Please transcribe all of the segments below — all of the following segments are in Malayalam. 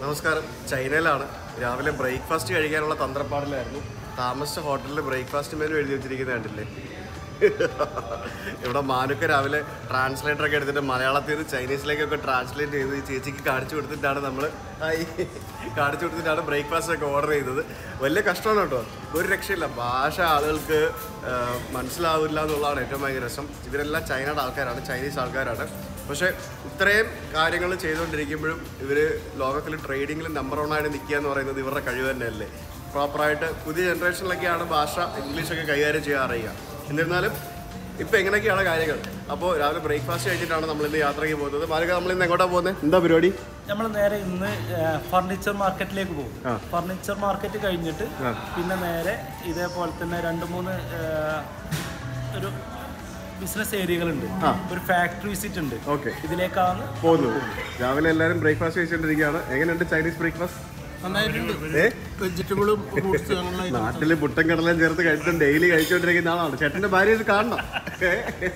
നമസ്കാരം ചൈനയിലാണ് രാവിലെ ബ്രേക്ക്ഫാസ്റ്റ് കഴിക്കാനുള്ള തന്ത്രപ്പാടിലായിരുന്നു താമസിച്ച ഹോട്ടലിൽ ബ്രേക്ക്ഫാസ്റ്റ് മെനു എഴുതി വെച്ചിരിക്കുന്നത് കണ്ടില്ലേ ഇവിടെ മാനുക്ക രാവിലെ ട്രാൻസ്ലേറ്റർ ഒക്കെ എടുത്തിട്ട് മലയാളത്തിൽ നിന്ന് ചൈനീസിലേക്കൊക്കെ ട്രാൻസ്ലേറ്റ് ചെയ്ത് ഈ ചേച്ചിക്ക് കാണിച്ചു കൊടുത്തിട്ടാണ് നമ്മൾ കാണിച്ചു കൊടുത്തിട്ടാണ് ബ്രേക്ക്ഫാസ്റ്റ് ഒക്കെ ഓർഡർ ചെയ്തത് വലിയ കഷ്ടമാണ് കേട്ടോ ഒരു രക്ഷയില്ല ഭാഷ ആളുകൾക്ക് ആ, മനസ്സിലാവില്ല എന്നുള്ളതാണ് ഏറ്റവും ഭയങ്കര രസം ഇവരെല്ലാം ചൈനയുടെ ആൾക്കാരാണ് ചൈനീസ് ആൾക്കാരാണ് പക്ഷേ ഇത്രയും കാര്യങ്ങൾ ചെയ്തുകൊണ്ടിരിക്കുമ്പോഴും ഇവർ ലോകത്തിൽ ട്രേഡിങ്ങിൽ നമ്പർ വൺ ആയിട്ട് നിൽക്കുക എന്ന് പറയുന്നത് ഇവരുടെ കഴിവ് തന്നെയല്ലേ പ്രോപ്പറായിട്ട് പുതിയ ജനറേഷനിലൊക്കെയാണ് ഭാഷ ഇംഗ്ലീഷൊക്കെ കൈകാര്യം ചെയ്യാൻ അറിയുക എന്നിരുന്നാലും ഇപ്പം എങ്ങനെയൊക്കെയാണ് കാര്യങ്ങൾ അപ്പോൾ രാവിലെ ബ്രേക്ക്ഫാസ്റ്റ് കഴിച്ചിട്ടാണ് നമ്മൾ ഇന്ന് യാത്രയ്ക്ക് പോകുന്നത് മാലിക നമ്മൾ ഇന്ന് എങ്ങോട്ടാണ് പോകുന്നത് എന്താ പരിപാടി നമ്മൾ നേരെ ഇന്ന് ഫർണിച്ചർ മാർക്കറ്റിലേക്ക് പോകും ആ. ഫർണിച്ചർ മാർക്കറ്റ് കഴിഞ്ഞിട്ട് ആ. പിന്നെ നേരെ ഇതേപോലെ തന്നെ രണ്ട് മൂന്ന് ആ, ഒരു ബിസിനസ് ഏരിയകളുണ്ട് ആ. ഒരു ഫാക്ടറി വിസിറ്റ് ഉണ്ട് ഓക്കെ ഇതിലേക്കാണ് പോകുന്നത് രാവിലെ എല്ലാവരും ബ്രേക്ക്ഫാസ്റ്റ് കഴിച്ചുകൊണ്ടിരിക്കുകയാണ് എങ്ങനെയുണ്ട് ചൈനീസ് ബ്രേക്ക്ഫാസ്റ്റ് ഏ വെജിറ്റബിളും ഫ്രൂട്ട്സ് അങ്ങനെയുള്ള നാട്ടില് പുട്ടൻ കടലും ചേർത്ത് കഴിച്ചിട്ട് ഡെയിലി കഴിച്ചുകൊണ്ടിരിക്കുന്ന ആളാണ് ചേട്ടന്റെ ഭാര്യ ഇത് കാണണം ഏ?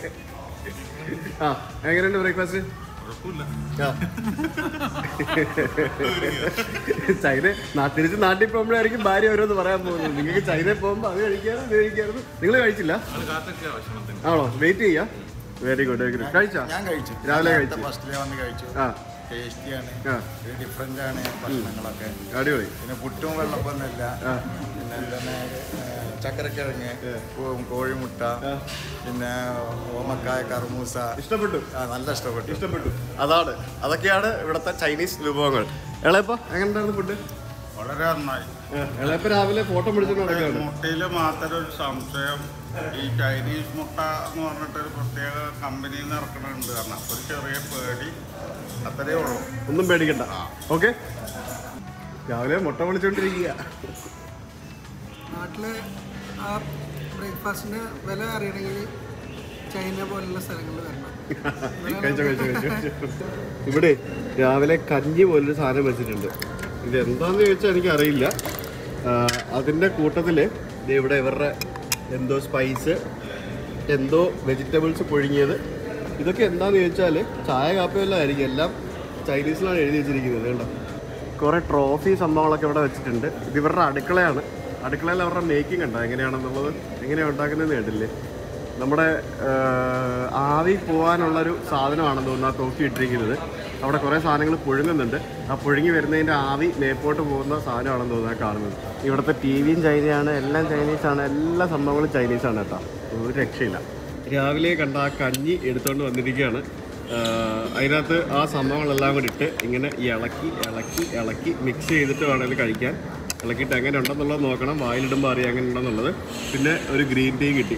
ആ എങ്ങനെയുണ്ട് ബ്രേക്ക്ഫാസ്റ്റ് ആ. ചൈന നാ- തിരിച്ച് നാട്ടിൽ പോകുമ്പോഴായിരിക്കും ഭാര്യ ഓരോന്ന് പറയാൻ പോകുന്നത് നിങ്ങൾക്ക് ചൈനയിൽ പോകുമ്പോൾ അത് കഴിക്കാറും ഇത് കഴിക്കാറും നിങ്ങൾ കഴിച്ചില്ല ആണോ വെയിറ്റ് ചെയ്യാ വെരി ഗുഡ് വെരി ഗുഡ് കഴിച്ചാ ഞാൻ കഴിച്ചു രാവിലെ ഞാൻ കഴിച്ചു. ഫസ്റ്റിലെ വന്ന് കഴിച്ചു ആ ടേസ്റ്റിയാണ് ആ. ഡിഫറെന്റ് ആണ് ഭക്ഷണങ്ങളൊക്കെ അടിപൊളി പിന്നെ പുട്ടും വെള്ളപ്പൊന്നുമില്ല ആ. പിന്നെ എന്താണ് ചക്കരക്കിഴങ്ങ് കോ- കോഴിമുട്ട പിന്നെ ഓമക്കായ കർമൂസ ഇഷ്ടപ്പെട്ടു ആ, നല്ല ഇഷ്ടപ്പെട്ടു ഇഷ്ടപ്പെട്ടു അതാണ് അതൊക്കെയാണ് ഇവിടുത്തെ ചൈനീസ് വിഭവങ്ങൾ എളയപ്പ എങ്ങനെ ഉണ്ടായിരുന്നു ഫുഡ് വളരെ നന്നായി എളയപ്പ രാവിലെ ഫോട്ടോ പിടിച്ചിട്ട് നടക്കുകയാണ് മുട്ടയിൽ മാത്രം ഒരു സംശയം ഈ ചൈനീസ് മുട്ട എന്ന് പറഞ്ഞിട്ട് ഒരു പ്രത്യേക കമ്പനിയിൽ നിന്ന് ഇറക്കണുണ്ട് കാരണം ഒരു ചെറിയ പേടി അത്രേ ഉള്ളൂ ഒന്നും പേടിക്കണ്ട ഓക്കെ രാവിലെ മുട്ട വിളിച്ചോണ്ടിരിക്കുക നാട്ടിലെ ആ ബ്രേക്ക്ഫാസ്റ്റിന് വില അറിയണമെങ്കിൽ ചൈന പോലുള്ള സ്ഥലങ്ങളിൽ വരണം കഴിച്ചോ കഴിച്ചോ കഴിച്ചോ കഴിച്ചോ. ഇവിടെ രാവിലെ കഞ്ഞി പോലൊരു സാധനം വെച്ചിട്ടുണ്ട് ഇത് എന്താന്ന് ചോദിച്ചാൽ എനിക്കറിയില്ല ആ, അതിൻ്റെ കൂട്ടത്തിൽ ഇവിടെ ഇവരുടെ എന്തോ സ്പൈസ് എന്തോ വെജിറ്റബിൾസ് പുഴുങ്ങിയത് ഇതൊക്കെ എന്താന്ന് ചോദിച്ചാൽ ചായ കാപ്പിയെല്ലാം ആയിരിക്കും എല്ലാം ചൈനീസിലാണ് എഴുതി വെച്ചിരിക്കുന്നത് കേട്ടോ കുറേ ട്രോഫി സംഭവങ്ങളൊക്കെ ഇവിടെ വെച്ചിട്ടുണ്ട് ഇത് ഇവരുടെ അടുക്കളയാണ് അടുക്കളയിൽ അവരുടെ മേക്കിംഗ് ഉണ്ടോ എങ്ങനെയാണെന്നുള്ളത് എങ്ങനെയാണ് ഉണ്ടാക്കുന്നതെന്ന് കേട്ടില്ലേ നമ്മുടെ ആ, ആവി പോകാനുള്ളൊരു സാധനമാണെന്ന് തോന്നുന്നു ആ തോക്കി ഇട്ടിരിക്കുന്നത് അവിടെ കുറേ സാധനങ്ങൾ പുഴുങ്ങുന്നുണ്ട് ആ പുഴുങ്ങി വരുന്നതിൻ്റെ ആവി മേപ്പോട്ട് പോകുന്ന സാധനമാണെന്ന് തോന്നുന്നു ആ കാണുന്നത് ഇവിടുത്തെ ടി വിയും ചൈനയാണ് എല്ലാം ചൈനീസാണ് എല്ലാ സംഭവങ്ങളും ചൈനീസാണ് കേട്ടോ ഒരു രക്ഷയില്ല രാവിലെ കണ്ട ആ കഞ്ഞി എടുത്തുകൊണ്ട് വന്നിരിക്കുകയാണ് ആ, അതിനകത്ത് ആ സംഭവങ്ങളെല്ലാം കൂടി ഇട്ട് ഇങ്ങനെ ഇളക്കി ഇളക്കി ഇളക്കി മിക്സ് ചെയ്തിട്ട് വേണമെങ്കിൽ കഴിക്കാൻ ഇളക്കിയിട്ട് എങ്ങനെ ഉണ്ടെന്നുള്ളത് നോക്കണം വായിലിടുമ്പോൾ അറിയാം എങ്ങനെ ഉണ്ടെന്നുള്ളത് പിന്നെ ഒരു ഗ്രീൻ ടീ കിട്ടി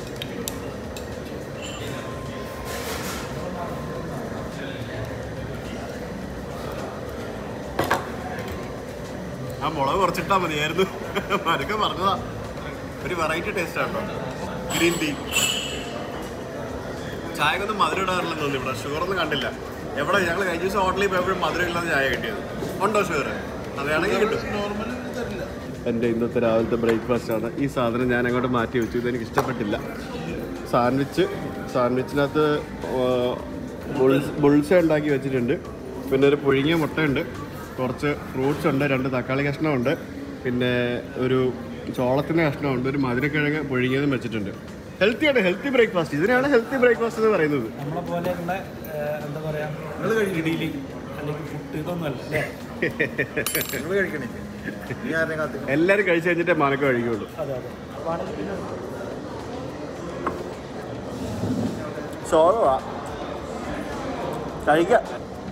ആ മുളക് കുറച്ചിട്ടാ മതിയായിരുന്നു പതുക്കെ പറഞ്ഞതാ ഒരു വെറൈറ്റി ടേസ്റ്റ് ആട്ടോ ഗ്രീൻ ടീ ചായക്കൊന്നും മധുരം ഇടാറില്ലെന്ന് തോന്നി ഇവിടെ ഷുഗർ ഒന്നും കണ്ടില്ല എവിടെ ഞങ്ങൾ കഴിഞ്ഞ ദിവസം ഹോട്ടലിൽ പോയപ്പോഴും മധുരം ഇല്ലാതെ ചായ കിട്ടിയത് ഉണ്ടോ ഷുഗർ അതാണെങ്കിൽ കിട്ടും എൻ്റെ ഇന്നത്തെ രാവിലത്തെ ബ്രേക്ക്ഫാസ്റ്റ് ആണ് ഈ സാധനം ഞാൻ അങ്ങോട്ട് മാറ്റി വെച്ചു ഇതെനിക്ക് ഇഷ്ടപ്പെട്ടില്ല സാൻഡ്വിച്ച് സാൻഡ്വിച്ചിനകത്ത് ബുൾസ് ബുൾസ ഉണ്ടാക്കി വെച്ചിട്ടുണ്ട് പിന്നെ ഒരു പുഴുങ്ങിയ മുട്ടയുണ്ട് കുറച്ച് ഫ്രൂട്ട്സ് ഉണ്ട് രണ്ട് തക്കാളി കഷ്ണമുണ്ട് പിന്നെ ഒരു ചോളത്തിൻ്റെ കഷ്ണമുണ്ട് ഒരു മധുരക്കിഴങ്ങ് പുഴുങ്ങിയതും വെച്ചിട്ടുണ്ട് ഹെൽത്തിയാണ് ഹെൽത്തി ബ്രേക്ക്ഫാസ്റ്റ് ഇതിനാണ് ഹെൽത്തി ബ്രേക്ക്ഫാസ്റ്റ് എന്ന് പറയുന്നത് നമ്മളെ പോലെയുള്ള ആ, എന്താ പറയാ ഇഡലി അല്ലെങ്കിൽ പുട്ട് ഇതൊന്നും അല്ല അല്ലേ നിങ്ങൾ കഴിക്കണില്ലേ നീ ആരെയും കാത്തി എല്ലാവരും കഴിച്ചു കഴിഞ്ഞിട്ടേ മനക്കം കഴിക്കുള്ളൂ അതെ അതെ വേണമെങ്കിൽ പിന്നെ ചോളവാ കഴിക്കാം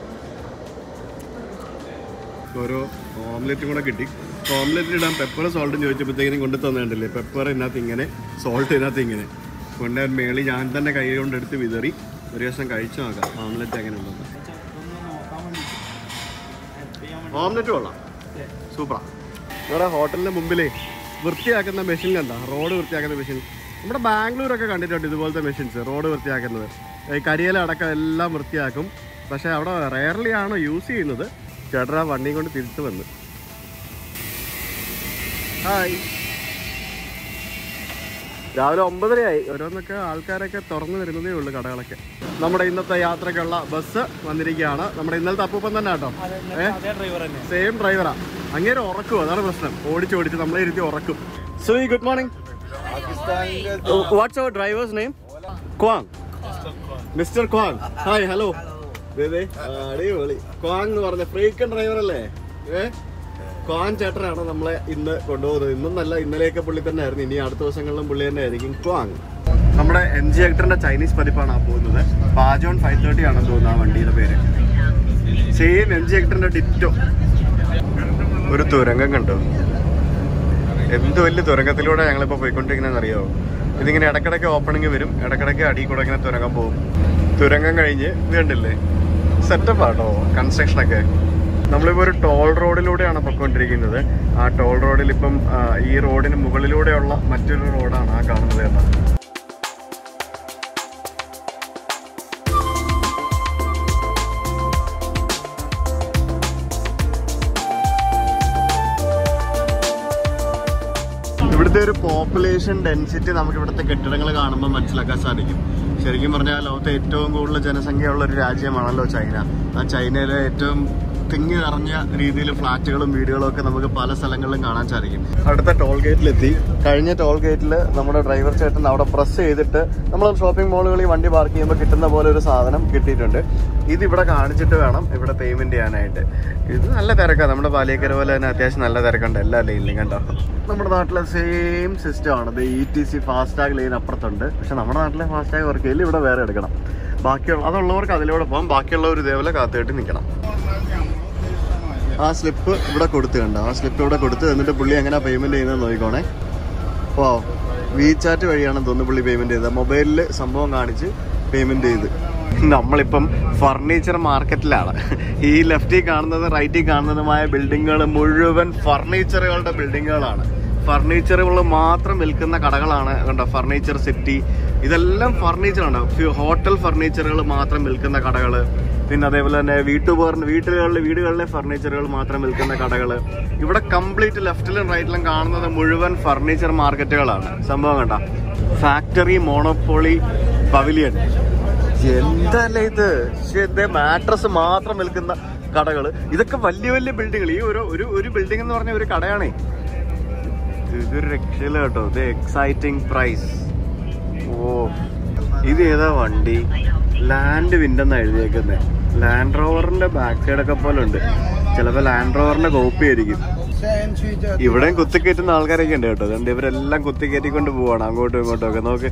ഓരോ ഓംലെറ്റും കൂടെ കിട്ടി ഓംലെറ്റിൽ ഇടാൻ പെപ്പർ സോൾട്ടും ചോദിച്ചപ്പോഴത്തേക്കിനും കൊണ്ടു തന്നിട്ടില്ലേ പെപ്പർ ഇതിനകത്ത് ഇങ്ങനെ സോൾട്ട് ഇതിനകത്ത് ഇങ്ങനെ കൊണ്ട് മേളി ഞാൻ തന്നെ കൈ കൊണ്ടെടുത്ത് വിതറി ഒരു ദിവസം കഴിച്ചു നോക്കാം ഓംലെറ്റ് എങ്ങനെ ഉണ്ടെന്ന് ഇതൊന്ന് നോക്കാൻ വേണ്ടി ഹെൽപ്പ് ചെയ്യാൻ വേണ്ടി ഓംലെറ്റ് കൊള്ളാം സൂപ്പറാ ഇവിടെ ഹോട്ടലിൻ്റെ മുമ്പിലേ വൃത്തിയാക്കുന്ന മെഷീൻ കണ്ട റോഡ് വൃത്തിയാക്കുന്ന മെഷീൻ നമ്മുടെ ബാംഗ്ലൂരൊക്കെ കണ്ടിട്ടുണ്ട് ഇതുപോലത്തെ മെഷീൻസ് റോഡ് വൃത്തിയാക്കുന്നത് ഈ കരിയില അടക്കം എല്ലാം വൃത്തിയാക്കും പക്ഷേ അവിടെ റെയർലി ആണ് യൂസ് ചെയ്യുന്നത് ചേട്ടൻ ആ വണ്ടിയും കൊണ്ട് തിരിച്ചു വന്ന് ഹായ് രാവിലെ ഒമ്പതരയായി ഓരോന്നൊക്കെ ആൾക്കാരൊക്കെ തുറന്നു വരുന്നതേ ഉള്ളൂ കടകളൊക്കെ നമ്മുടെ ഇന്നത്തെ യാത്രയ്ക്കുള്ള ബസ് വന്നിരിക്കുകയാണ് നമ്മുടെ ഇന്നലത്തെ അപ്പൂപ്പൻ തന്നെ കേട്ടോ ഏ അതേ ഡ്രൈവർ തന്നെ സെയിം ഡ്രൈവറാ അങ്ങേരെ ഉറക്കും അതാണ് പ്രശ്നം ഓടിച്ച് ഓടിച്ച് നമ്മളെ ഇരുത്തി ഉറക്കും സുയി good morning what's your driver's name Kwang mister Kwang hi hello അടിപൊളി ക്വാങ് എന്ന് പറഞ്ഞ ഫ്രീക്കൻ ഡ്രൈവർ അല്ലേ ഏ ക്വാൻ ചേട്ടനാണ് നമ്മളെ ഇന്ന് കൊണ്ടുപോകുന്നത് ഇന്നും നല്ല ഇന്നലെയൊക്കെ പുള്ളി തന്നെ ആയിരുന്നു ഇനി അടുത്ത ദിവസങ്ങളിലും പുള്ളി തന്നെ ആയിരിക്കും ക്വാങ് നമ്മുടെ എം ജി ഹെക്ടറിന്റെ ചൈനീസ് പതിപ്പാണ് ആ പോകുന്നത് ബാജോൺ ഫൈവ് തേർട്ടി ആണെന്ന് തോന്നുന്നു ആ വണ്ടിയുടെ പേര് സെയിം എം ജി ഹെക്ടറിന്റെ ഡിറ്റോ ഒരു തുരങ്കം കണ്ടോ എന്ത് വലിയ തുരങ്കത്തിലൂടെ ഞങ്ങളിപ്പോ പോയിക്കൊണ്ടിരിക്കുന്നതെന്ന് അറിയാമോ ഇതിങ്ങനെ ഇടക്കിടയ്ക്ക് ഓപ്പണിങ് വരും ഇടക്കിടയ്ക്ക് അടി കൂടെ ഇങ്ങനെ തുരങ്കം പോകും തുരങ്കം കഴിഞ്ഞ് ഇത് കണ്ടില്ലേ സെറ്റപ്പ് ആട്ടോ കൺസ്ട്രക്ഷൻ ഒക്കെ നമ്മളിപ്പോ ഒരു ടോൾ റോഡിലൂടെയാണ് പൊയ്ക്കൊണ്ടിരിക്കുന്നത് ആ ടോൾ റോഡിൽ ഇപ്പം ആ, ഈ റോഡിന് മുകളിലൂടെയുള്ള മറ്റൊരു റോഡാണ് ആ കാണുന്നത് കേട്ടോ ഇവിടുത്തെ ഒരു പോപ്പുലേഷൻ ഡെൻസിറ്റി നമുക്ക് ഇവിടുത്തെ കെട്ടിടങ്ങൾ കാണുമ്പോൾ മനസ്സിലാക്കാൻ സാധിക്കും ശരിക്കും പറഞ്ഞാൽ ലോകത്തെ ഏറ്റവും കൂടുതൽ ജനസംഖ്യയുള്ള ഒരു രാജ്യമാണല്ലോ ചൈന ആ ചൈനയിലെ ഏറ്റവും തിങ്ങി നിറഞ്ഞ രീതിയിൽ ഫ്ലാറ്റുകളും വീടുകളും ഒക്കെ നമുക്ക് പല സ്ഥലങ്ങളിലും കാണാൻ സാധിക്കും അടുത്ത ടോൾ ഗേറ്റിലെത്തി കഴിഞ്ഞ ടോൾ ഗേറ്റിൽ നമ്മുടെ ഡ്രൈവർ ചേട്ടൻ അവിടെ പ്രസ് ചെയ്തിട്ട് നമ്മൾ ഷോപ്പിംഗ് മാളുകളിൽ വണ്ടി പാർക്ക് ചെയ്യുമ്പോൾ കിട്ടുന്ന പോലെ ഒരു സാധനം കിട്ടിയിട്ടുണ്ട് ഇത് ഇവിടെ കാണിച്ചിട്ട് വേണം ഇവിടെ പേയ്മെന്റ് ചെയ്യാനായിട്ട് ഇത് നല്ല തിരക്കാണ് നമ്മുടെ പാലിയേക്കര പോലെ തന്നെ അത്യാവശ്യം നല്ല തിരക്കുണ്ട് എല്ലാ ലൈനിലും കണ്ടോ നമ്മുടെ നാട്ടിലെ സെയിം സിസ്റ്റം ആണ് E T C FASTag line അപ്പുറത്തുണ്ട് പക്ഷെ നമ്മുടെ നാട്ടിലെ ഫാസ്ടാഗ് വർക്ക് ചെയ്യില്ല ഇവിടെ വേറെ എടുക്കണം ബാക്കിയുള്ള അതുള്ളവർക്ക് അതിലൂടെ പോകാം ബാക്കിയുള്ളവർ ഇതേപോലെ കാത്തുകെട്ടി നിൽക്കണം ആ സ്ലിപ്പ് ഇവിടെ കൊടുത്ത് കണ്ടോ ആ സ്ലിപ്പ് ഇവിടെ കൊടുത്ത് എന്നിട്ട് പുള്ളി എങ്ങനെ പേയ്മെന്റ് ചെയ്യുന്നത് നോക്കിക്കോണേ ഓ വീചാറ്റ് വഴിയാണ് തോന്നുന്നു പുള്ളി പേയ്മെന്റ് ചെയ്തത് മൊബൈലിൽ സംഭവം കാണിച്ച് പേയ്മെന്റ് ചെയ്ത് നമ്മളിപ്പം ഫർണിച്ചർ മാർക്കറ്റിലാണ് ഈ ലെഫ്റ്റിൽ കാണുന്നതും റൈറ്റിൽ കാണുന്നതുമായ ബിൽഡിങ്ങുകൾ മുഴുവൻ ഫർണിച്ചറുകളുടെ ബിൽഡിങ്ങുകളാണ് ഫർണിച്ചറുകൾ മാത്രം വിൽക്കുന്ന കടകളാണ് കണ്ടോ ഫർണിച്ചർ സിറ്റി ഇതെല്ലാം ഫർണിച്ചറാണ് ഹോട്ടൽ ഫർണിച്ചറുകൾ മാത്രം വിൽക്കുന്ന കടകൾ പിന്നെ അതേപോലെ തന്നെ വീട്ടുപകരണ വീട്ടുകളിലെ വീടുകളിലെ ഫർണിച്ചറുകൾ മാത്രം വിൽക്കുന്ന കടകൾ ഇവിടെ കംപ്ലീറ്റ് ലെഫ്റ്റിലും റൈറ്റിലും കാണുന്നത് മുഴുവൻ ഫർണിച്ചർ മാർക്കറ്റുകളാണ് സംഭവം കണ്ട ഫാക്ടറി മോണോപോളി പവിലിയൻ എന്തല്ലേ ഇത് പക്ഷേ മാട്രസ് മാത്രം വിൽക്കുന്ന കടകൾ ഇതൊക്കെ വലിയ വലിയ ബിൽഡിങ്ങൾ ഈ ഒരു ഒരു ഒരു ബിൽഡിംഗ് എന്ന് പറഞ്ഞ ഒരു കടയാണേ ഇതൊരു രക്ഷയില്ല കേട്ടോ ഇത് എക്സൈറ്റിംഗ് പ്രൈസ് ഓ ഇത് ഏതാ വണ്ടി ലാൻഡ് വിൻഡെന്നാ എഴുതിയേക്കുന്നത് ലാൻഡ് റോവറിന്റെ ബാക്ക് സൈഡൊക്കെ പോലെ ഉണ്ട് ചിലപ്പോ ലാൻഡ് റോവറിന്റെ കോപ്പി ആയിരിക്കും ഇവിടെയും കുത്തിക്കയറ്റുന്ന ആൾക്കാരൊക്കെ ഉണ്ട് കേട്ടോ അതുകൊണ്ട് ഇവരെല്ലാം കുത്തിക്കയറ്റിക്കൊണ്ട് പോവാണ് അങ്ങോട്ടും ഇങ്ങോട്ടും ഒക്കെ നോക്ക്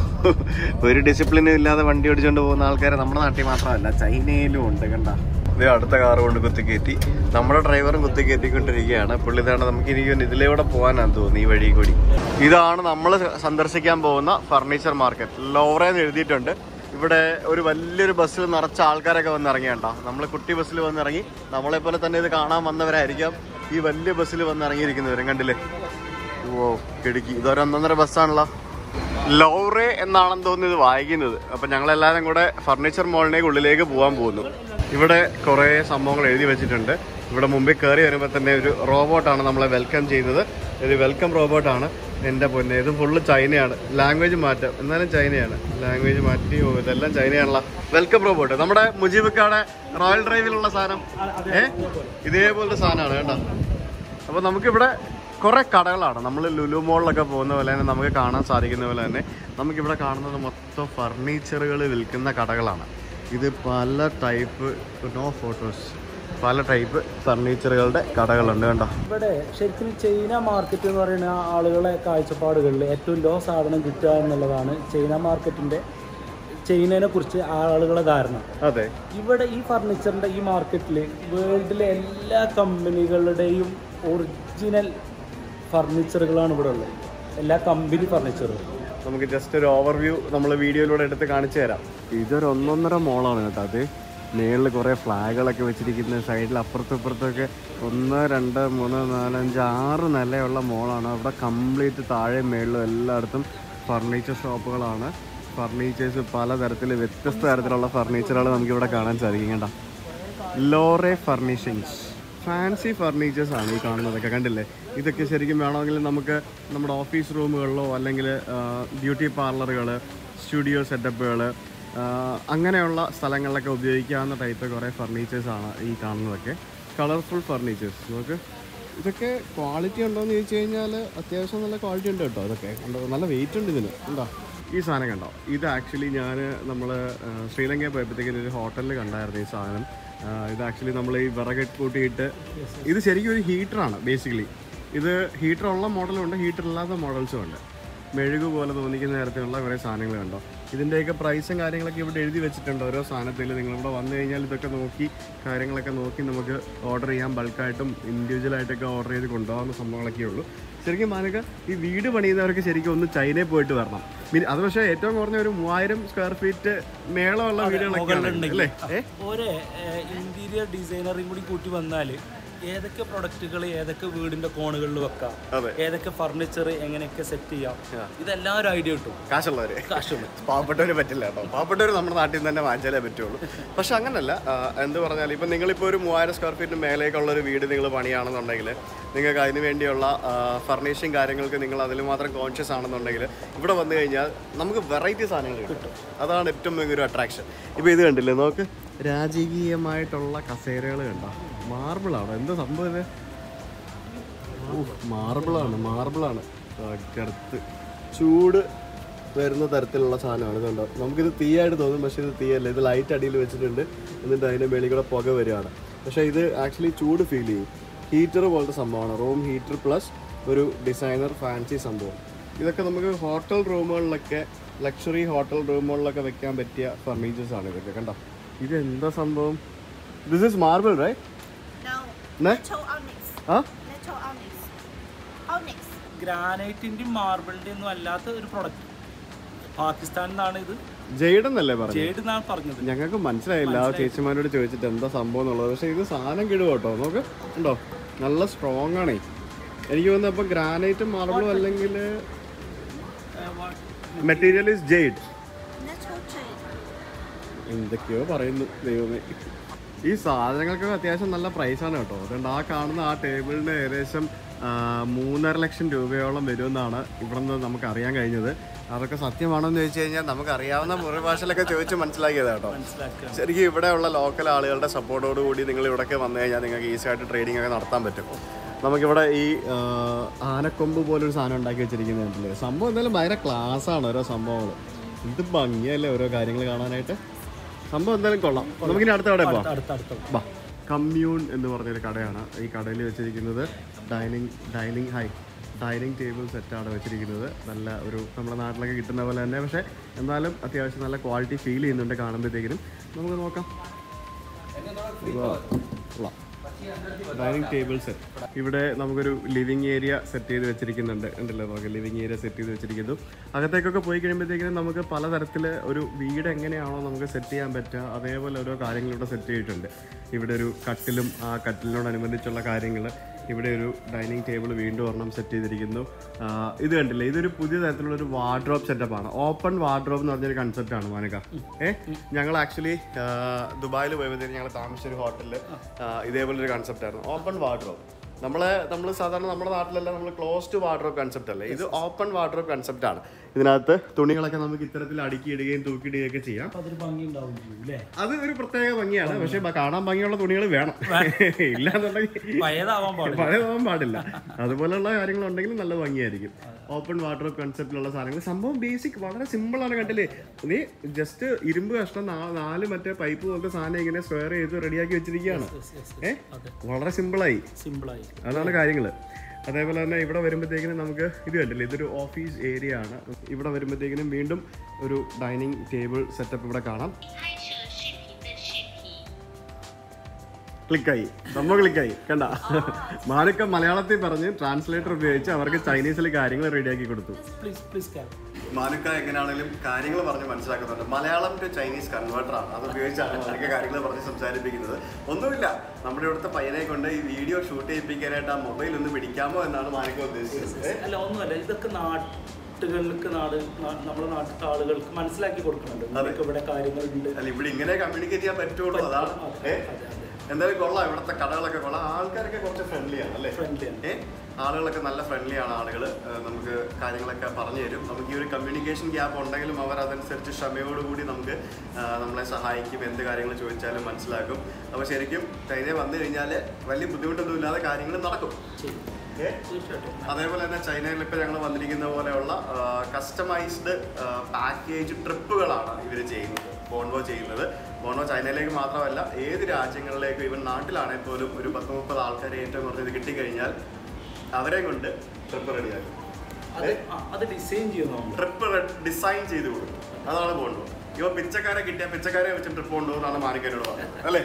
ഒരു ഡിസിപ്ലിനും ഇല്ലാതെ വണ്ടി ഓടിച്ചുകൊണ്ട് പോകുന്ന ആൾക്കാരെ നമ്മുടെ നാട്ടിൽ മാത്രമല്ല ചൈനയിലും ഉണ്ട് കണ്ട ഇത് അടുത്ത കാർ കൊണ്ട് കുത്തിക്കയറ്റി നമ്മുടെ ഡ്രൈവറും കുത്തിക്കയറ്റിക്കൊണ്ടിരിക്കുകയാണ് പുള്ളി ഇതാണ് നമുക്ക് ഇനി ഇതിലൂടെ പോകാനാന്ന് തോന്നുന്നു ഈ വഴി കൂടി ഇതാണ് നമ്മൾ സന്ദർശിക്കാൻ പോകുന്ന ഫർണിച്ചർ മാർക്കറ്റ് ലോറേന്ന് എഴുതിയിട്ടുണ്ട് ഇവിടെ ഒരു വലിയൊരു ബസ്സിൽ നിറച്ച ആൾക്കാരൊക്കെ വന്ന് ഇറങ്ങിയണ്ട നമ്മൾ കുട്ടി ബസ്സിൽ വന്ന് ഇറങ്ങി നമ്മളെ പോലെ തന്നെ ഇത് കാണാൻ വന്നവരായിരിക്കാം ഈ വലിയ ബസ്സിൽ വന്ന് ഇറങ്ങിയിരിക്കുന്നവരും കണ്ടില്ലേ ഓ കിടുക്കി ഇതൊരു ഒന്നൊന്നര ബസ്സാണല്ലോ ലൗറെ എന്നാണെന്ന് തോന്നുന്നു ഇത് വായിക്കുന്നത് അപ്പൊ ഞങ്ങൾ എല്ലാവരും കൂടെ ഫർണിച്ചർ മോളിലേക്ക് ഉള്ളിലേക്ക് പോകാൻ പോകുന്നു ഇവിടെ കുറെ സംഭവങ്ങൾ എഴുതി വെച്ചിട്ടുണ്ട് ഇവിടെ മുമ്പിൽ കയറി വരുമ്പോൾ തന്നെ ഒരു റോബോട്ടാണ് നമ്മളെ വെൽക്കം ചെയ്യുന്നത് ഒരു വെൽക്കം റോബോട്ടാണ് എൻ്റെ പൊന്നെ ഇത് ഫുള്ള് ചൈനയാണ് ലാംഗ്വേജ് മാറ്റം എന്നാലും ചൈനയാണ് ലാംഗ്വേജ് മാറ്റി ഓ, ഇതെല്ലാം ചൈനയാണല്ലോ വെൽക്കം റോബോട്ട് നമ്മുടെ മുജീബക്കാടെ റോയൽ ഡ്രൈവിലുള്ള സാധനം ഏ ഇതേപോലത്തെ സാധനമാണ് കേട്ടോ അപ്പോൾ നമുക്കിവിടെ കുറേ കടകളാണ് നമ്മൾ ലുലു മോളിലൊക്കെ പോകുന്ന പോലെ തന്നെ നമുക്ക് കാണാൻ സാധിക്കുന്ന പോലെ തന്നെ നമുക്കിവിടെ കാണുന്നത് മൊത്തം ഫർണിച്ചറുകൾ വിൽക്കുന്ന കടകളാണ് ഇത് പല ടൈപ്പ് നോ ഫോട്ടോസ് പല ടൈപ്പ് ഫർണിച്ചറുകളുടെ കടകളുണ്ട് കണ്ടോ ഇവിടെ ശരിക്കും ചൈന മാർക്കറ്റ് എന്ന് പറയുന്ന ആളുകളെ കാഴ്ചപ്പാടുകളിൽ ഏറ്റവും ലോ സാധനം കിട്ടുക എന്നുള്ളതാണ് ചൈന മാർക്കറ്റിന്റെ ചൈനയെ കുറിച്ച് ആളുകളെ ധാരണ അതെ ഇവിടെ ഈ ഫർണിച്ചറിന്റെ ഈ മാർക്കറ്റിൽ വേൾഡിലെ എല്ലാ കമ്പനികളുടെയും ഒറിജിനൽ ഫർണിച്ചറുകളാണ് ഇവിടെ ഉള്ളത് എല്ലാ കമ്പനി ഫർണിച്ചറുകളും നമുക്ക് ജസ്റ്റ് ഒരു ഓവർവ്യൂ നമ്മൾ വീഡിയോയിലൂടെ എടുത്ത് കാണിച്ചു തരാം ഇതൊരു ഒന്നൊന്നര മോളാണ് കേട്ടോ അത് മേളിൽ കുറേ ഫ്ലാഗുകളൊക്കെ വെച്ചിരിക്കുന്ന സൈഡിൽ അപ്പുറത്തും ഇപ്പുറത്തൊക്കെ ഒന്ന് രണ്ട് മൂന്ന് നാല് അഞ്ച് ആറ് നിലയുള്ള മോളാണ് അവിടെ കംപ്ലീറ്റ് താഴെ മേളിലും എല്ലായിടത്തും ഫർണിച്ചർ ഷോപ്പുകളാണ് ഫർണിച്ചേഴ്സ് പലതരത്തിൽ വ്യത്യസ്ത തരത്തിലുള്ള ഫർണിച്ചറുകൾ നമുക്ക് ഇവിടെ കാണാൻ സാധിക്കും കേട്ടോ ലോറെ ഫർണിഷിങ്സ് ഫാൻസി ഫർണിച്ചേഴ്സ് ആണ് ഈ കാണുന്നതൊക്കെ കണ്ടില്ലേ ഇതൊക്കെ ശരിക്കും വേണമെങ്കിൽ നമുക്ക് നമ്മുടെ ഓഫീസ് റൂമുകളിലോ അല്ലെങ്കിൽ ബ്യൂട്ടി പാർലറുകൾ സ്റ്റുഡിയോ സെറ്റപ്പുകൾ അങ്ങനെയുള്ള സ്ഥലങ്ങളിലൊക്കെ ഉപയോഗിക്കാവുന്ന ടൈപ്പ് കുറേ ഫർണിച്ചേഴ്സാണ് ഈ കാണുന്നതൊക്കെ കളർഫുൾ ഫർണിച്ചേഴ്സ് നമുക്ക് ഇതൊക്കെ ക്വാളിറ്റി ഉണ്ടോ എന്ന് ചോദിച്ചു കഴിഞ്ഞാൽ അത്യാവശ്യം നല്ല ക്വാളിറ്റി ഉണ്ട് കേട്ടോ ഇതൊക്കെ കണ്ടോ നല്ല വെയിറ്റ് ഉണ്ട് ഇതിന് എന്താ ഈ സാധനം കണ്ടോ ഇത് ആക്ച്വലി ഞാൻ നമ്മൾ ശ്രീലങ്കയിൽ പോയപ്പോഴത്തേക്കും ഒരു ഹോട്ടലിൽ കണ്ടായിരുന്നു ഈ സാധനം ആ, ഇത് ആക്ച്വലി നമ്മൾ ഈ വിറക് കൂട്ടിയിട്ട് ഇത് ശരിക്കും ഒരു ഹീറ്ററാണ് ബേസിക്കലി ഇത് ഹീറ്റർ ഉള്ള മോഡലും ഉണ്ട് ഹീറ്റർ ഇല്ലാത്ത മോഡൽസും ഉണ്ട് മെഴുക് പോലെ തോന്നിക്കുന്ന തരത്തിലുള്ള കുറേ സാധനങ്ങൾ കണ്ടോ ഇതിൻ്റെയൊക്കെ പ്രൈസും കാര്യങ്ങളൊക്കെ ഇവിടെ എഴുതി വെച്ചിട്ടുണ്ട് ഓരോ സാധനത്തിൽ നിങ്ങളിവിടെ വന്നു കഴിഞ്ഞാൽ ഇതൊക്കെ നോക്കി കാര്യങ്ങളൊക്കെ നോക്കി നമുക്ക് ഓർഡർ ചെയ്യാം ബൾക്കായിട്ടും ഇൻഡിവിജ്വലായിട്ടൊക്കെ ഓർഡർ ചെയ്ത് കൊണ്ടുപോകാവുന്ന സംഭവങ്ങളൊക്കെ ഉള്ളൂ ശരിക്കും മാനക ഈ വീട് പണിയുന്നവർക്ക് ശരിക്കും ഒന്ന് ചൈനയിൽ പോയിട്ട് വരണം മിനി- അത് പക്ഷേ ഏറ്റവും കുറഞ്ഞ ഒരു മൂവായിരം സ്ക്വയർ ഫീറ്റ് മേളമുള്ള വീടുകളൊക്കെ അല്ലേ ഏ ഒരു ഇന്റീരിയർ ഡിസൈനറും കൂടി കൂട്ടി വന്നാൽ ഏതൊക്കെ പ്രൊഡക്റ്റുകൾ ഏതൊക്കെ വീടിന്റെ കോണുകളിൽ വെക്കാം അതെ. ഏതൊക്കെ ഫർണിച്ചർ എങ്ങനെയൊക്കെ സെറ്റ് ചെയ്യാം ഇതെല്ലാം ഒരു ഐഡിയ കിട്ടും കാശുള്ളവര് കാശുണ്ട് പാവപ്പെട്ടവര് പറ്റില്ല കേട്ടോ പാവപ്പെട്ടവർ നമ്മുടെ നാട്ടിൽ നിന്ന് തന്നെ വാങ്ങിച്ചാലേ പറ്റുള്ളൂ പക്ഷെ അങ്ങനല്ല ആ, എന്ത് പറഞ്ഞാൽ ഇപ്പം നിങ്ങളിപ്പോൾ ഒരു മൂവായിരം സ്ക്വയർ ഫീറ്റിന് മേലേക്കുള്ള ഒരു വീട് നിങ്ങൾ പണിയാണെന്നുണ്ടെങ്കിൽ നിങ്ങൾക്ക് അതിന് വേണ്ടിയുള്ള ഫർണിഷിങ് കാര്യങ്ങൾക്ക് നിങ്ങൾ അതിൽ മാത്രം കോൺഷ്യസ് ആണെന്നുണ്ടെങ്കിൽ ഇവിടെ വന്നു കഴിഞ്ഞാൽ നമുക്ക് വെറൈറ്റി സാധനങ്ങൾ കിട്ടും അതാണ് ഏറ്റവും വലിയൊരു അട്രാക്ഷൻ ഇപ്പോൾ ഇത് കണ്ടില്ലേ നോക്ക് രാജകീയമായിട്ടുള്ള കസേരകൾ കണ്ടോ മാർബിളാണോ എന്താ സംഭവം ഇത് മാർബിളാണ് മാർബിളാണ് അടുത്ത് ചൂട് വരുന്ന തരത്തിലുള്ള സാധനമാണ് ഇതുണ്ടോ നമുക്കിത് തീയായിട്ട് തോന്നും പക്ഷേ ഇത് തീയല്ല ഇത് ലൈറ്റ് അടിയിൽ വെച്ചിട്ടുണ്ട് എന്നിട്ട് അതിൻ്റെ മേളിൽ കൂടെ പുക വരികയാണ് പക്ഷേ ഇത് ആക്ച്വലി ചൂട് ഫീൽ ചെയ്യും ഹീറ്റർ പോലത്തെ സംഭവമാണ് റൂം ഹീറ്റർ പ്ലസ് ഒരു ഡിസൈനർ ഫാൻസി സംഭവം ഇതൊക്കെ നമുക്ക് ഹോട്ടൽ റൂമുകളിലൊക്കെ ലക്ഷറി ഹോട്ടൽ റൂമുകളിലൊക്കെ വെക്കാൻ പറ്റിയ ഫർണിച്ചേഴ്സ് ആണ് ഇതൊക്കെ കണ്ടോ ഇത് എന്താ സംഭവം this is marble right No. Ne? Natural onyx. ആ Natural onyx. Onyx. ഗ്രാനൈറ്റിന്റെയും മാർബിളിന്റെയും ഒന്നും അല്ലാത്ത ഒരു പ്രൊഡക്റ്റ് പാകിസ്ഥാനിൽ നിന്നാണ് ഇത് ജെയ്ഡ് എന്നല്ലേ പറഞ്ഞു ജേഡ് എന്നാണ് പറഞ്ഞത് ഞങ്ങൾക്ക് മനസ്സിലായില്ല ആ ചേച്ചിമാരോട് ചോദിച്ചിട്ട് എന്താ സംഭവം എന്നുള്ളത് പക്ഷേ ഇത് സാധനം കിടുക കേട്ടോ നോക്ക് ഉണ്ടോ നല്ല സ്ട്രോങ് ആണേ എനിക്ക് തോന്നുന്നു അപ്പോൾ ഗ്രാനൈറ്റും മാർബിളും അല്ലെങ്കിൽ material is jade Natural jade. എന്തൊക്കെയോ പറയുന്നു ദൈവമേ ഈ സാധനങ്ങൾക്കൊക്കെ അത്യാവശ്യം നല്ല പ്രൈസാണ് കേട്ടോ അതുകൊണ്ട് ആ കാണുന്ന ആ ടേബിളിന് ഏകദേശം ആ, മൂന്നര ലക്ഷം രൂപയോളം വരുമെന്നാണ് ഇവിടെ നിന്ന് നമുക്ക് അറിയാൻ കഴിഞ്ഞത് അതൊക്കെ സത്യമാണോ എന്ന് ചോദിച്ചു കഴിഞ്ഞാൽ നമുക്ക് അറിയാവുന്ന മുറി ഭാഷയിലൊക്കെ ചോദിച്ച് മനസ്സിലാക്കിയത് കേട്ടോ മനസ്സിലാക്കുക ശരിക്കും ഇവിടെയുള്ള ലോക്കൽ ആളുകളുടെ സപ്പോർട്ടോട് കൂടി നിങ്ങൾ ഇവിടേക്ക് വന്നു കഴിഞ്ഞാൽ നിങ്ങൾക്ക് ഈസി ആയിട്ട് ട്രേഡിംഗ് ഒക്കെ നടത്താൻ പറ്റും നമുക്കിവിടെ ഈ ആ, ആനക്കൊമ്പ് പോലൊരു സാധനം ഉണ്ടാക്കി വെച്ചിരിക്കുന്നുണ്ടല്ലേ സംഭവം എന്തായാലും ഭയങ്കര ക്ലാസ് ആണ് ഓരോ സംഭവങ്ങൾ ഇത് ഭംഗിയല്ലേ ഓരോ കാര്യങ്ങൾ കാണാനായിട്ട് സംഭവം എന്തായാലും കൊള്ളാം നമുക്കിനി അടുത്ത കടയിൽ പോവാം അടുത്ത അടുത്ത ബാ കമ്മ്യൂൺ എന്ന് പറഞ്ഞൊരു കടയാണ് ഈ കടയിൽ വെച്ചിരിക്കുന്നത് dining dining high dining table സെറ്റാണ് വെച്ചിരിക്കുന്നത് നല്ല ഒരു നമ്മുടെ നാട്ടിലൊക്കെ കിട്ടുന്ന പോലെ തന്നെ പക്ഷേ എന്നാലും അത്യാവശ്യം നല്ല ക്വാളിറ്റി ഫീൽ ചെയ്യുന്നുണ്ട് കാണുമ്പോഴത്തേക്കിനും നമുക്ക് നോക്കാം ഡൈനിങ് ടേബിൾ സെറ്റ് ഇവിടെ നമുക്കൊരു ലിവിങ് ഏരിയ സെറ്റ് ചെയ്ത് വെച്ചിരിക്കുന്നുണ്ട് ഉണ്ടല്ലോ നമുക്ക് ലിവിങ് ഏരിയ സെറ്റ് ചെയ്ത് വെച്ചിരിക്കുന്നു അകത്തേക്കൊക്കെ പോയി കഴിയുമ്പോഴത്തേക്കിനും നമുക്ക് പലതരത്തിൽ ഒരു വീട് എങ്ങനെയാണോ നമുക്ക് സെറ്റ് ചെയ്യാൻ പറ്റുക അതേപോലെ ഓരോ കാര്യങ്ങൾ ഇവിടെ സെറ്റ് ചെയ്തിട്ടുണ്ട് ഇവിടെ ഒരു കട്ടിലും ആ കട്ടിലിനോടനുബന്ധിച്ചുള്ള കാര്യങ്ങൾ ഇവിടെ ഒരു ഡൈനിങ് ടേബിൾ വീണ്ടും ഒരെണ്ണം സെറ്റ് ചെയ്തിരിക്കുന്നു ആ, ഇത് കണ്ടില്ലേ ഇതൊരു പുതിയ തരത്തിലുള്ള ഒരു വാർഡ്രോബ് സെറ്റപ്പാണ് ഓപ്പൺ വാർഡ്രോബ് എന്ന് പറഞ്ഞൊരു കൺസെപ്റ്റാണ് മാനക ഏ ഞങ്ങൾ ആക്ച്വലി ദുബായിൽ പോയപ്പോഴത്തേക്ക് ഞങ്ങൾ താമസിച്ച ഒരു ഹോട്ടലിൽ ഇതേപോലെ ഒരു കൺസെപ്റ്റ് ആയിരുന്നു ഓപ്പൺ വാർഡ്രോബ് നമ്മളെ നമ്മൾ സാധാരണ നമ്മുടെ നാട്ടിലെല്ലാം നമ്മൾ ക്ലോസ്ഡ് വാർഡ്രോബ് കൺസെപ്റ്റ് അല്ലേ ഇത് ഓപ്പൺ വാർഡ്രോബ് കൺസെപ്റ്റ് ആണ് ഇതിനകത്ത് തുണികളൊക്കെ നമുക്ക് ഇത്തരത്തിൽ അടുക്കിയിടുകയും തൂക്കിയിടുകയും ഒക്കെ ചെയ്യാം അപ്പൊ അതൊരു ഭംഗി ഉണ്ടാവും ചെയ്യും അല്ലേ അത് ഒരു പ്രത്യേക ഭംഗിയാണ് പക്ഷെ ബ- കാണാൻ ഭംഗിയുള്ള തുണികൾ വേണം ഇല്ലാന്നുണ്ടെങ്കിൽ പഴയതാവാൻ പാടില്ല പഴയതാവാൻ പാടില്ല അതുപോലെയുള്ള കാര്യങ്ങൾ ഉണ്ടെങ്കിൽ നല്ല ഭംഗിയായിരിക്കും ഓപ്പൺ വാട്ടർ കൺസെപ്റ്റിലുള്ള സാധനങ്ങൾ സംഭവം ബേസിക് വളരെ സിമ്പിൾ ആണ് കണ്ടില്ലേ നീ ജസ്റ്റ് ഇരുമ്പ് കഷ്ണം നാ- നാല് മറ്റേ പൈപ്പ് പോലത്തെ സാധനം ഇങ്ങനെ സ്ക്വയർ ചെയ്ത് റെഡിയാക്കി വെച്ചിരിക്കുകയാണ് ഏ വളരെ സിമ്പിളായി സിമ്പിളായി അതാണ് കാര്യങ്ങൾ അതേപോലെ തന്നെ ഇവിടെ വരുമ്പോഴത്തേക്കിനും നമുക്ക് ഇത് കണ്ടില്ലേ ഇതൊരു ഓഫീസ് ഏരിയ ആണ് ഇവിടെ വരുമ്പോഴത്തേക്കിനും വീണ്ടും ഒരു ഡൈനിങ് ടേബിൾ സെറ്റപ്പ് ഇവിടെ കാണാം 拍摄视频的视频。 ക്ലിക്കായി സംഭവം ക്ലിക്കായി കണ്ട മാനക്ക മലയാളത്തിൽ പറഞ്ഞ് ട്രാൻസ്ലേറ്റർ ഉപയോഗിച്ച് അവർക്ക് ചൈനീസിൽ കാര്യങ്ങൾ റെഡിയാക്കി കൊടുത്തു പ്ലീസ് പ്ലീസ് ക്യാബ് മാനുക്ക എങ്ങനെയാണെങ്കിലും കാര്യങ്ങൾ പറഞ്ഞ് മനസ്സിലാക്കുന്നുണ്ട് മലയാളം ടു ചൈനീസ് കൺവേർട്ടർ ആണ് അത് ഉപയോഗിച്ചാണ് മാനുക്ക കാര്യങ്ങൾ പറഞ്ഞ് സംസാരിപ്പിക്കുന്നത് ഒന്നുമില്ല നമ്മുടെ ഇവിടുത്തെ പയ്യനെ കൊണ്ട് ഈ വീഡിയോ ഷൂട്ട് ചെയ്യിപ്പിക്കാനായിട്ട് ആ മൊബൈൽ ഒന്ന് പിടിക്കാമോ എന്നാണ് മാനുക്ക ഉദ്ദേശിച്ചത് അല്ല ഒന്നുമല്ല ഇതൊക്കെ നാട്ടുകൾക്ക് നാട് നാ- നമ്മുടെ നാട്ടിലത്തെ ആളുകൾക്ക് മനസ്സിലാക്കി കൊടുക്കുന്നുണ്ട് നിങ്ങൾക്ക് ഇവിടെ കാര്യങ്ങളുണ്ട് അല്ല ഇവിടെ ഇങ്ങനെ കമ്മ്യൂണിക്കേറ്റ് ചെയ്യാൻ പറ്റുള്ളൂ അതാണ് ഏ? എന്തായാലും കൊള്ളാം ഇവിടുത്തെ കടകളൊക്കെ കൊള്ളാം ആൾക്കാരൊക്കെ കുറച്ച് ഫ്രണ്ട്ലി ആണ് അല്ലേ Friendly ആണ്. ഏ ആളുകളൊക്കെ നല്ല ഫ്രണ്ട്ലി ആണ് ആളുകൾ നമുക്ക് കാര്യങ്ങളൊക്കെ പറഞ്ഞു തരും നമുക്ക് ഈ ഒരു കമ്മ്യൂണിക്കേഷൻ ഗ്യാപ്പ് ഉണ്ടെങ്കിലും അവർ അതനുസരിച്ച് ക്ഷമയോടുകൂടി നമുക്ക് ആ, നമ്മളെ സഹായിക്കും എന്ത് കാര്യങ്ങൾ ചോദിച്ചാലും മനസ്സിലാക്കും അപ്പോൾ ശരിക്കും ചൈനയിൽ വന്നു കഴിഞ്ഞാൽ വലിയ ബുദ്ധിമുട്ടൊന്നും ഇല്ലാതെ കാര്യങ്ങൾ നടക്കും ഏ? അതേപോലെ തന്നെ ചൈനയിൽ ഇപ്പോൾ ഞങ്ങൾ വന്നിരിക്കുന്ന പോലെയുള്ള കസ്റ്റമൈസ്ഡ് പാക്കേജ് ട്രിപ്പുകളാണ് ഇവർ ചെയ്യുന്നത് ബോൺവോ ചെയ്യുന്നത് ബോൺവോ ചൈനയിലേക്ക് മാത്രമല്ല ഏത് രാജ്യങ്ങളിലേക്കും ഇവൻ നാട്ടിലാണെങ്കിൽ പോലും ഒരു പത്ത് മുപ്പത് ആൾക്കാരെ ഏറ്റവും കുറഞ്ഞത് കിട്ടിക്കഴിഞ്ഞാൽ അവരെ കൊണ്ട് ട്രിപ്പ് റെഡിയാക്കും അത് ആ, അത് ഡിസൈൻ ചെയ്യുന്നു നമ്മൾ ട്രിപ്പ് ഡിസൈൻ ചെയ്ത് കൊടുക്കും അതാണ് ബോൺവോ ഇവ പിച്ചക്കാരെ കിട്ടിയ പിച്ചക്കാരെ വെച്ച് ട്രിപ്പ് കൊണ്ടുപോകുന്നതാണ് മാനിക്കരോട് പറഞ്ഞത് അല്ലേ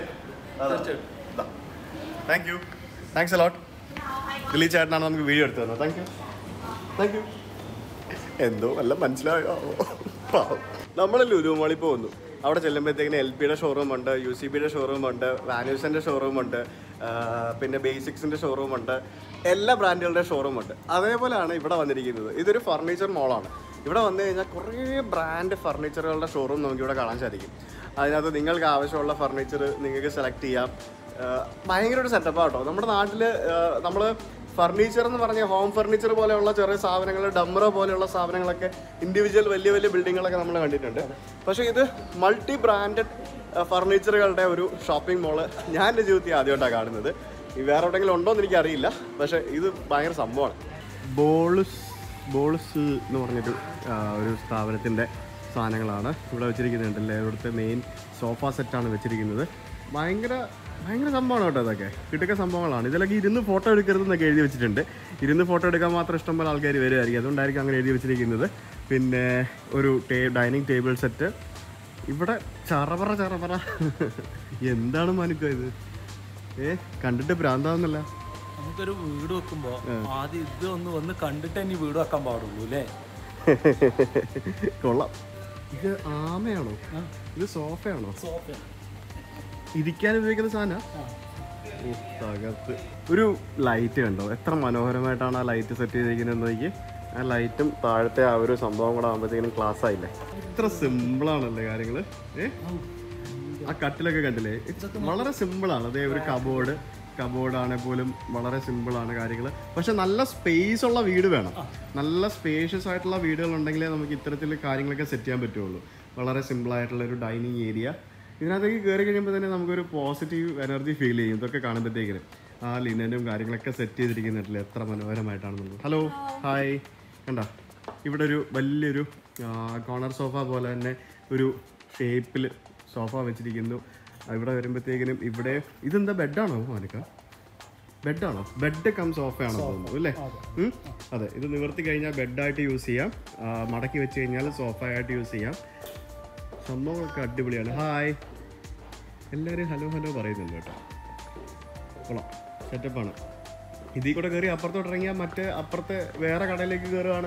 താങ്ക് യു താങ്ക്സ് അലോട്ട് ദിലീ ചേട്ടനാണ് നമുക്ക് വീഡിയോ എടുത്തു തന്നത് താങ്ക് യു താങ്ക് യു എന്തോ വല്ല മനസ്സിലായോ പാവം. നമ്മൾ ലുലു മോളിൽ പോകുന്നു അവിടെ ചെല്ലുമ്പോഴത്തേക്കിന് എൽ പിയുടെ ഷോറൂം ഉണ്ട് യു സി ബിയുടെ ഷോറൂം ഉണ്ട് വാന്യൂസിൻ്റെ ഷോറൂം ഉണ്ട് ആ, പിന്നെ ബേസിക്സിൻ്റെ ഷോറൂം ഉണ്ട് എല്ലാ ബ്രാൻഡുകളുടെ ഷോറൂം ഉണ്ട് അതേപോലെയാണ് ഇവിടെ വന്നിരിക്കുന്നത് ഇതൊരു ഫർണിച്ചർ മോളാണ് ഇവിടെ വന്നു കഴിഞ്ഞാൽ കുറേ ബ്രാൻഡ് ഫർണിച്ചറുകളുടെ ഷോറൂം നമുക്ക് ഇവിടെ കാണാൻ സാധിക്കും അതിനകത്ത് നിങ്ങൾക്ക് ആവശ്യമുള്ള ഫർണിച്ചർ നിങ്ങൾക്ക് സെലക്ട് ചെയ്യാം ആ, ഭയങ്കര ഒരു സെറ്റപ്പാണ് കേട്ടോ നമ്മുടെ നാട്ടിൽ നമ്മൾ ഫർണിച്ചർ എന്ന് പറഞ്ഞാൽ ഹോം ഫർണിച്ചർ പോലെയുള്ള ചെറിയ സാധനങ്ങൾ ഡമ്മറോ പോലെയുള്ള സാധനങ്ങളൊക്കെ ഇൻഡിവിജ്വൽ വലിയ വലിയ ബിൽഡിങ്ങുകളൊക്കെ നമ്മൾ കണ്ടിട്ടുണ്ട് പക്ഷേ ഇത് മൾട്ടി ബ്രാൻഡഡ് ഫർണിച്ചറുകളുടെ ഒരു ഷോപ്പിംഗ് മോള് ഞാൻ എൻ്റെ ജീവിതത്തിൽ ആദ്യമായിട്ടാണ് കാണുന്നത് ഈ വേറെ എവിടെയെങ്കിലും ഉണ്ടോ എന്ന് എനിക്കറിയില്ല പക്ഷേ ഇത് ഭയങ്കര സംഭവമാണ് ബോൾസ് ബോൾസ് എന്ന് പറഞ്ഞൊരു ആ, ഒരു സ്ഥാപനത്തിൻ്റെ സാധനങ്ങളാണ് ഇവിടെ വെച്ചിരിക്കുന്നുണ്ടല്ലേ ഇവിടുത്തെ മെയിൻ സോഫ സെറ്റാണ് വെച്ചിരിക്കുന്നത് ഭയങ്കര ഭയങ്കര സംഭവമാണ് കേട്ടോ ഇതൊക്കെ കിട്ടുക സംഭവങ്ങളാണ് ഇതിലൊക്കെ ഇരുന്ന് ഫോട്ടോ എടുക്കരുതെന്നൊക്കെ എഴുതി വെച്ചിട്ടുണ്ട് ഇരുന്ന് ഫോട്ടോ എടുക്കാൻ മാത്രം ഇഷ്ടംപോലെ ആൾക്കാർ വരുമായിരിക്കും അതുകൊണ്ടായിരിക്കും അങ്ങനെ എഴുതി വെച്ചിരിക്കുന്നത് പിന്നെ ഒരു ടേ ഡൈനിങ് ടേബിൾ സെറ്റ് ഇവിടെ ചറപറ ചറപറ എന്താണ് മാനിക്കോ ഇത് ഏ കണ്ടിട്ട് ഭ്രാന്താവുന്നല്ല നമുക്കൊരു വീട് വെക്കുമ്പോ ആദ്യം ഇത് ഒന്ന് വന്ന് കണ്ടിട്ട് തന്നെ ഈ വീട് വെക്കാൻ പാടുള്ളൂ അല്ലേ കൊള്ളാം ഇത് ആമയാണോ ഇത് സോഫയാണോ സോഫ ഇരിക്കാൻ ഉപയോഗിക്കുന്ന സാധനം തകർത്ത് ഒരു ലൈറ്റ് കണ്ടോ എത്ര മനോഹരമായിട്ടാണ് ആ ലൈറ്റ് സെറ്റ് ചെയ്തിരിക്കുന്നത് നോക്കി ആ ലൈറ്റും താഴത്തെ ആ ഒരു സംഭവം കൂടെ ആകുമ്പോഴത്തേക്കും ക്ലാസ് ആയില്ലേ ഇത്ര സിമ്പിളാണല്ലേ കാര്യങ്ങൾ ഏ ആ കട്ടിലൊക്കെ കണ്ടില്ലേ It's വളരെ സിമ്പിളാണ് അതേ ഒരു കബോർഡ് കബോർഡ് ആണെ പോലും വളരെ സിമ്പിളാണ് കാര്യങ്ങൾ പക്ഷെ നല്ല സ്പേസ് ഉള്ള വീട് വേണം നല്ല സ്പേഷ്യസ് ആയിട്ടുള്ള വീടുകൾ ഉണ്ടെങ്കിലേ നമുക്ക് ഇത്തരത്തിൽ കാര്യങ്ങളൊക്കെ സെറ്റ് ചെയ്യാൻ പറ്റുള്ളൂ വളരെ സിമ്പിൾ ആയിട്ടുള്ള ഒരു ഡൈനിങ് ഏരിയ ഇതിനകത്തേക്ക് കയറി കഴിയുമ്പോൾ തന്നെ നമുക്കൊരു പോസിറ്റീവ് എനർജി ഫീൽ ചെയ്യും ഇതൊക്കെ കാണുമ്പോഴത്തേക്കിനും ആ ലിനനും കാര്യങ്ങളൊക്കെ സെറ്റ് ചെയ്തിരിക്കുന്നില്ല എത്ര മനോഹരമായിട്ടാണെന്നുള്ളത് ഹലോ ഹായ് കണ്ട ഇവിടെ ഒരു വലിയൊരു കോർണർ സോഫ പോലെ തന്നെ ഒരു ഷേപ്പിൽ സോഫ വെച്ചിരിക്കുന്നു ആ, ഇവിടെ വരുമ്പോഴത്തേക്കിനും ഇവിടെ ഇതെന്താ ബെഡാണോ മോനിക്ക ബെഡാണോ ബെഡ് കം സോഫയാണോ തോന്നുന്നു അല്ലേ ഉം? അതെ ഇത് നിവർത്തി കഴിഞ്ഞാൽ ബെഡായിട്ട് യൂസ് ചെയ്യാം ആ, മടക്കി വെച്ച് കഴിഞ്ഞാൽ സോഫ ആയിട്ട് യൂസ് ചെയ്യാം സംഭവങ്ങളൊക്കെ അടിപൊളിയാണ് ഹായ് എല്ലാവരും ഹലോ ഹലോ പറയുന്നുണ്ട് കേട്ടോ കൊള്ളാം സെറ്റപ്പാണ് ഇതിൽ കൂടെ കയറി അപ്പുറത്തോട്ട് ഇറങ്ങിയാൽ മറ്റേ അപ്പുറത്തെ വേറെ കടയിലേക്ക് കയറുകയാണ്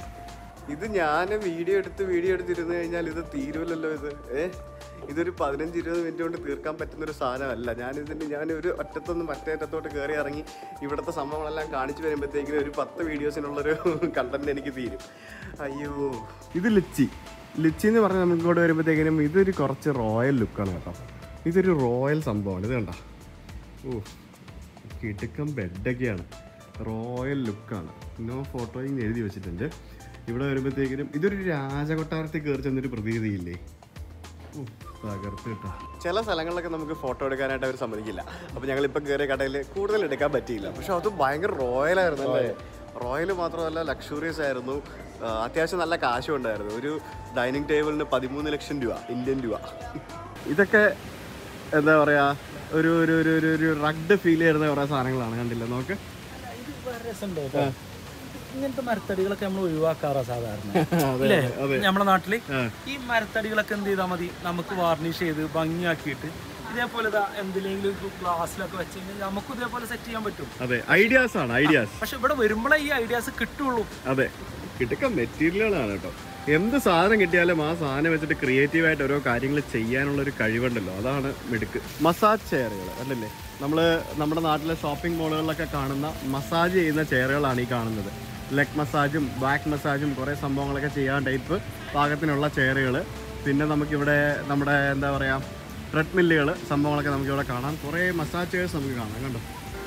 ഇത് ഞാൻ വീഡിയോ എടുത്ത് വീഡിയോ എടുത്തിരുന്ന് കഴിഞ്ഞാൽ ഇത് തീരുമല്ലോ ഇത് ഏ ഇതൊരു പതിനഞ്ച് ഇരുപത് മിനിറ്റ് കൊണ്ട് തീർക്കാൻ പറ്റുന്ന ഒരു സാധനമല്ല ഞാൻ ഇതിന് ഞാൻ ഒരു ഒറ്റത്തൊന്ന് മറ്റേ അറ്റത്തോട്ട് കയറി ഇറങ്ങി ഇവിടുത്തെ സംഭവങ്ങളെല്ലാം കാണിച്ചു വരുമ്പോഴത്തേക്കിനും ഒരു പത്ത് വീഡിയോസിനുള്ളൊരു കണ്ടന്റ് എനിക്ക് തീരും അയ്യോ ഇത് ലിച്ചി ലിച്ചി എന്ന് പറഞ്ഞാൽ നമുക്ക് ഇവിടെ വരുമ്പോഴത്തേക്കിനും ഇതൊരു കുറച്ച് റോയൽ ലുക്കാണ് കേട്ടോ ഇതൊരു റോയൽ സംഭവമാണ് ഇത് കണ്ട ഓ കിടുക്കം ബെഡൊക്കെയാണ് റോയൽ ലുക്കാണ് നോ ഫോട്ടോയും എഴുതി വെച്ചിട്ടുണ്ട് ഇവിടെ വരുമ്പോഴത്തേക്കിനും ഇതൊരു രാജകൊട്ടാരത്തിൽ കയറി ചെന്നൊരു പ്രതീതിയില്ലേ ഉം, തകർത്ത് കേട്ടോ ചില സ്ഥലങ്ങളിലൊക്കെ നമുക്ക് ഫോട്ടോ എടുക്കാനായിട്ട് അവർ സമ്മതിക്കില്ല അപ്പോൾ ഞങ്ങൾ ഇപ്പം കയറിയ കടയിൽ കൂടുതൽ എടുക്കാൻ പറ്റിയില്ല പക്ഷെ അത് ഭയങ്കര റോയൽ ആയിരുന്നു അല്ലേ റോയൽ മാത്രമല്ല ലക്ഷൂറിയസ് ആയിരുന്നു ആ, അത്യാവശ്യം നല്ല കാശും ഉണ്ടായിരുന്നു ഒരു ഡൈനിങ് ടേബിളിന് പതിമൂന്ന് ലക്ഷം രൂപ ഇന്ത്യൻ രൂപ ഇതൊക്കെ എന്താ പറയാ ഒരു ഒരു ഒരു ഒരു ഒരു റഗ്ഡ് ഫീൽ ചെയ്യുന്ന കുറേ സാധനങ്ങളാണ് കണ്ടില്ല നോക്ക് ഇത് വേറെ രസമുണ്ട് കേട്ടോ. ഇങ്ങനത്തെ മരത്തടികളൊക്കെ നമ്മൾ ഒഴിവാക്കാറാ സാധാരണ അല്ലേ നമ്മുടെ നാട്ടില് ഈ മരത്തടികളൊക്കെ എന്ത് ചെയ്താൽ മതി നമുക്ക് വാർണിഷ് ചെയ്ത് ഭംഗിയാക്കിയിട്ട് ഇതേപോലെ ഇതാ എന്തിലെങ്കിലും ഗ്ലാസ്സിലൊക്കെ വെച്ച് കഴിഞ്ഞാൽ നമുക്കും ഇതേപോലെ സെറ്റ് ചെയ്യാൻ പറ്റും അതെ ഐഡിയാസ് ആണ് ഐഡിയാസ് പക്ഷെ ഇവിടെ വരുമ്പോഴേ ഈ ഐഡിയാസ് കിട്ടുള്ളൂ അതെ കിട്ടുക്ക മെറ്റീരിയലുകളാണ് കേട്ടോ എന്ത് സാധനം കിട്ടിയാലും ആ സാധനം വെച്ചിട്ട് ക്രിയേറ്റീവ് ആയിട്ട് ഓരോ കാര്യങ്ങൾ ചെയ്യാനുള്ള ഒരു കഴിവുണ്ടല്ലോ അതാണ് മിടുക്ക് മസാജ് ചെയറുകൾ അല്ലല്ലേ നമ്മൾ നമ്മുടെ നാട്ടിലെ ഷോപ്പിംഗ് മോളുകളിലൊക്കെ കാണുന്ന മസാജ് ചെയ്യുന്ന ചെയറുകളാണ് ഈ കാണുന്നത് ലെഗ് മസാജും ബാക്ക് മസാജും കുറേ സംഭവങ്ങളൊക്കെ ചെയ്യാൻ ടൈപ്പ് പാകത്തിനുള്ള ചെയറുകൾ പിന്നെ നമുക്കിവിടെ നമ്മുടെ എന്താ പറയുക ട്രെഡ്മില്ലുകൾ സംഭവങ്ങളൊക്കെ നമുക്ക് ഇവിടെ കാണാം കുറേ മസാജേഴ്സ് നമുക്ക് കാണാം കണ്ടോ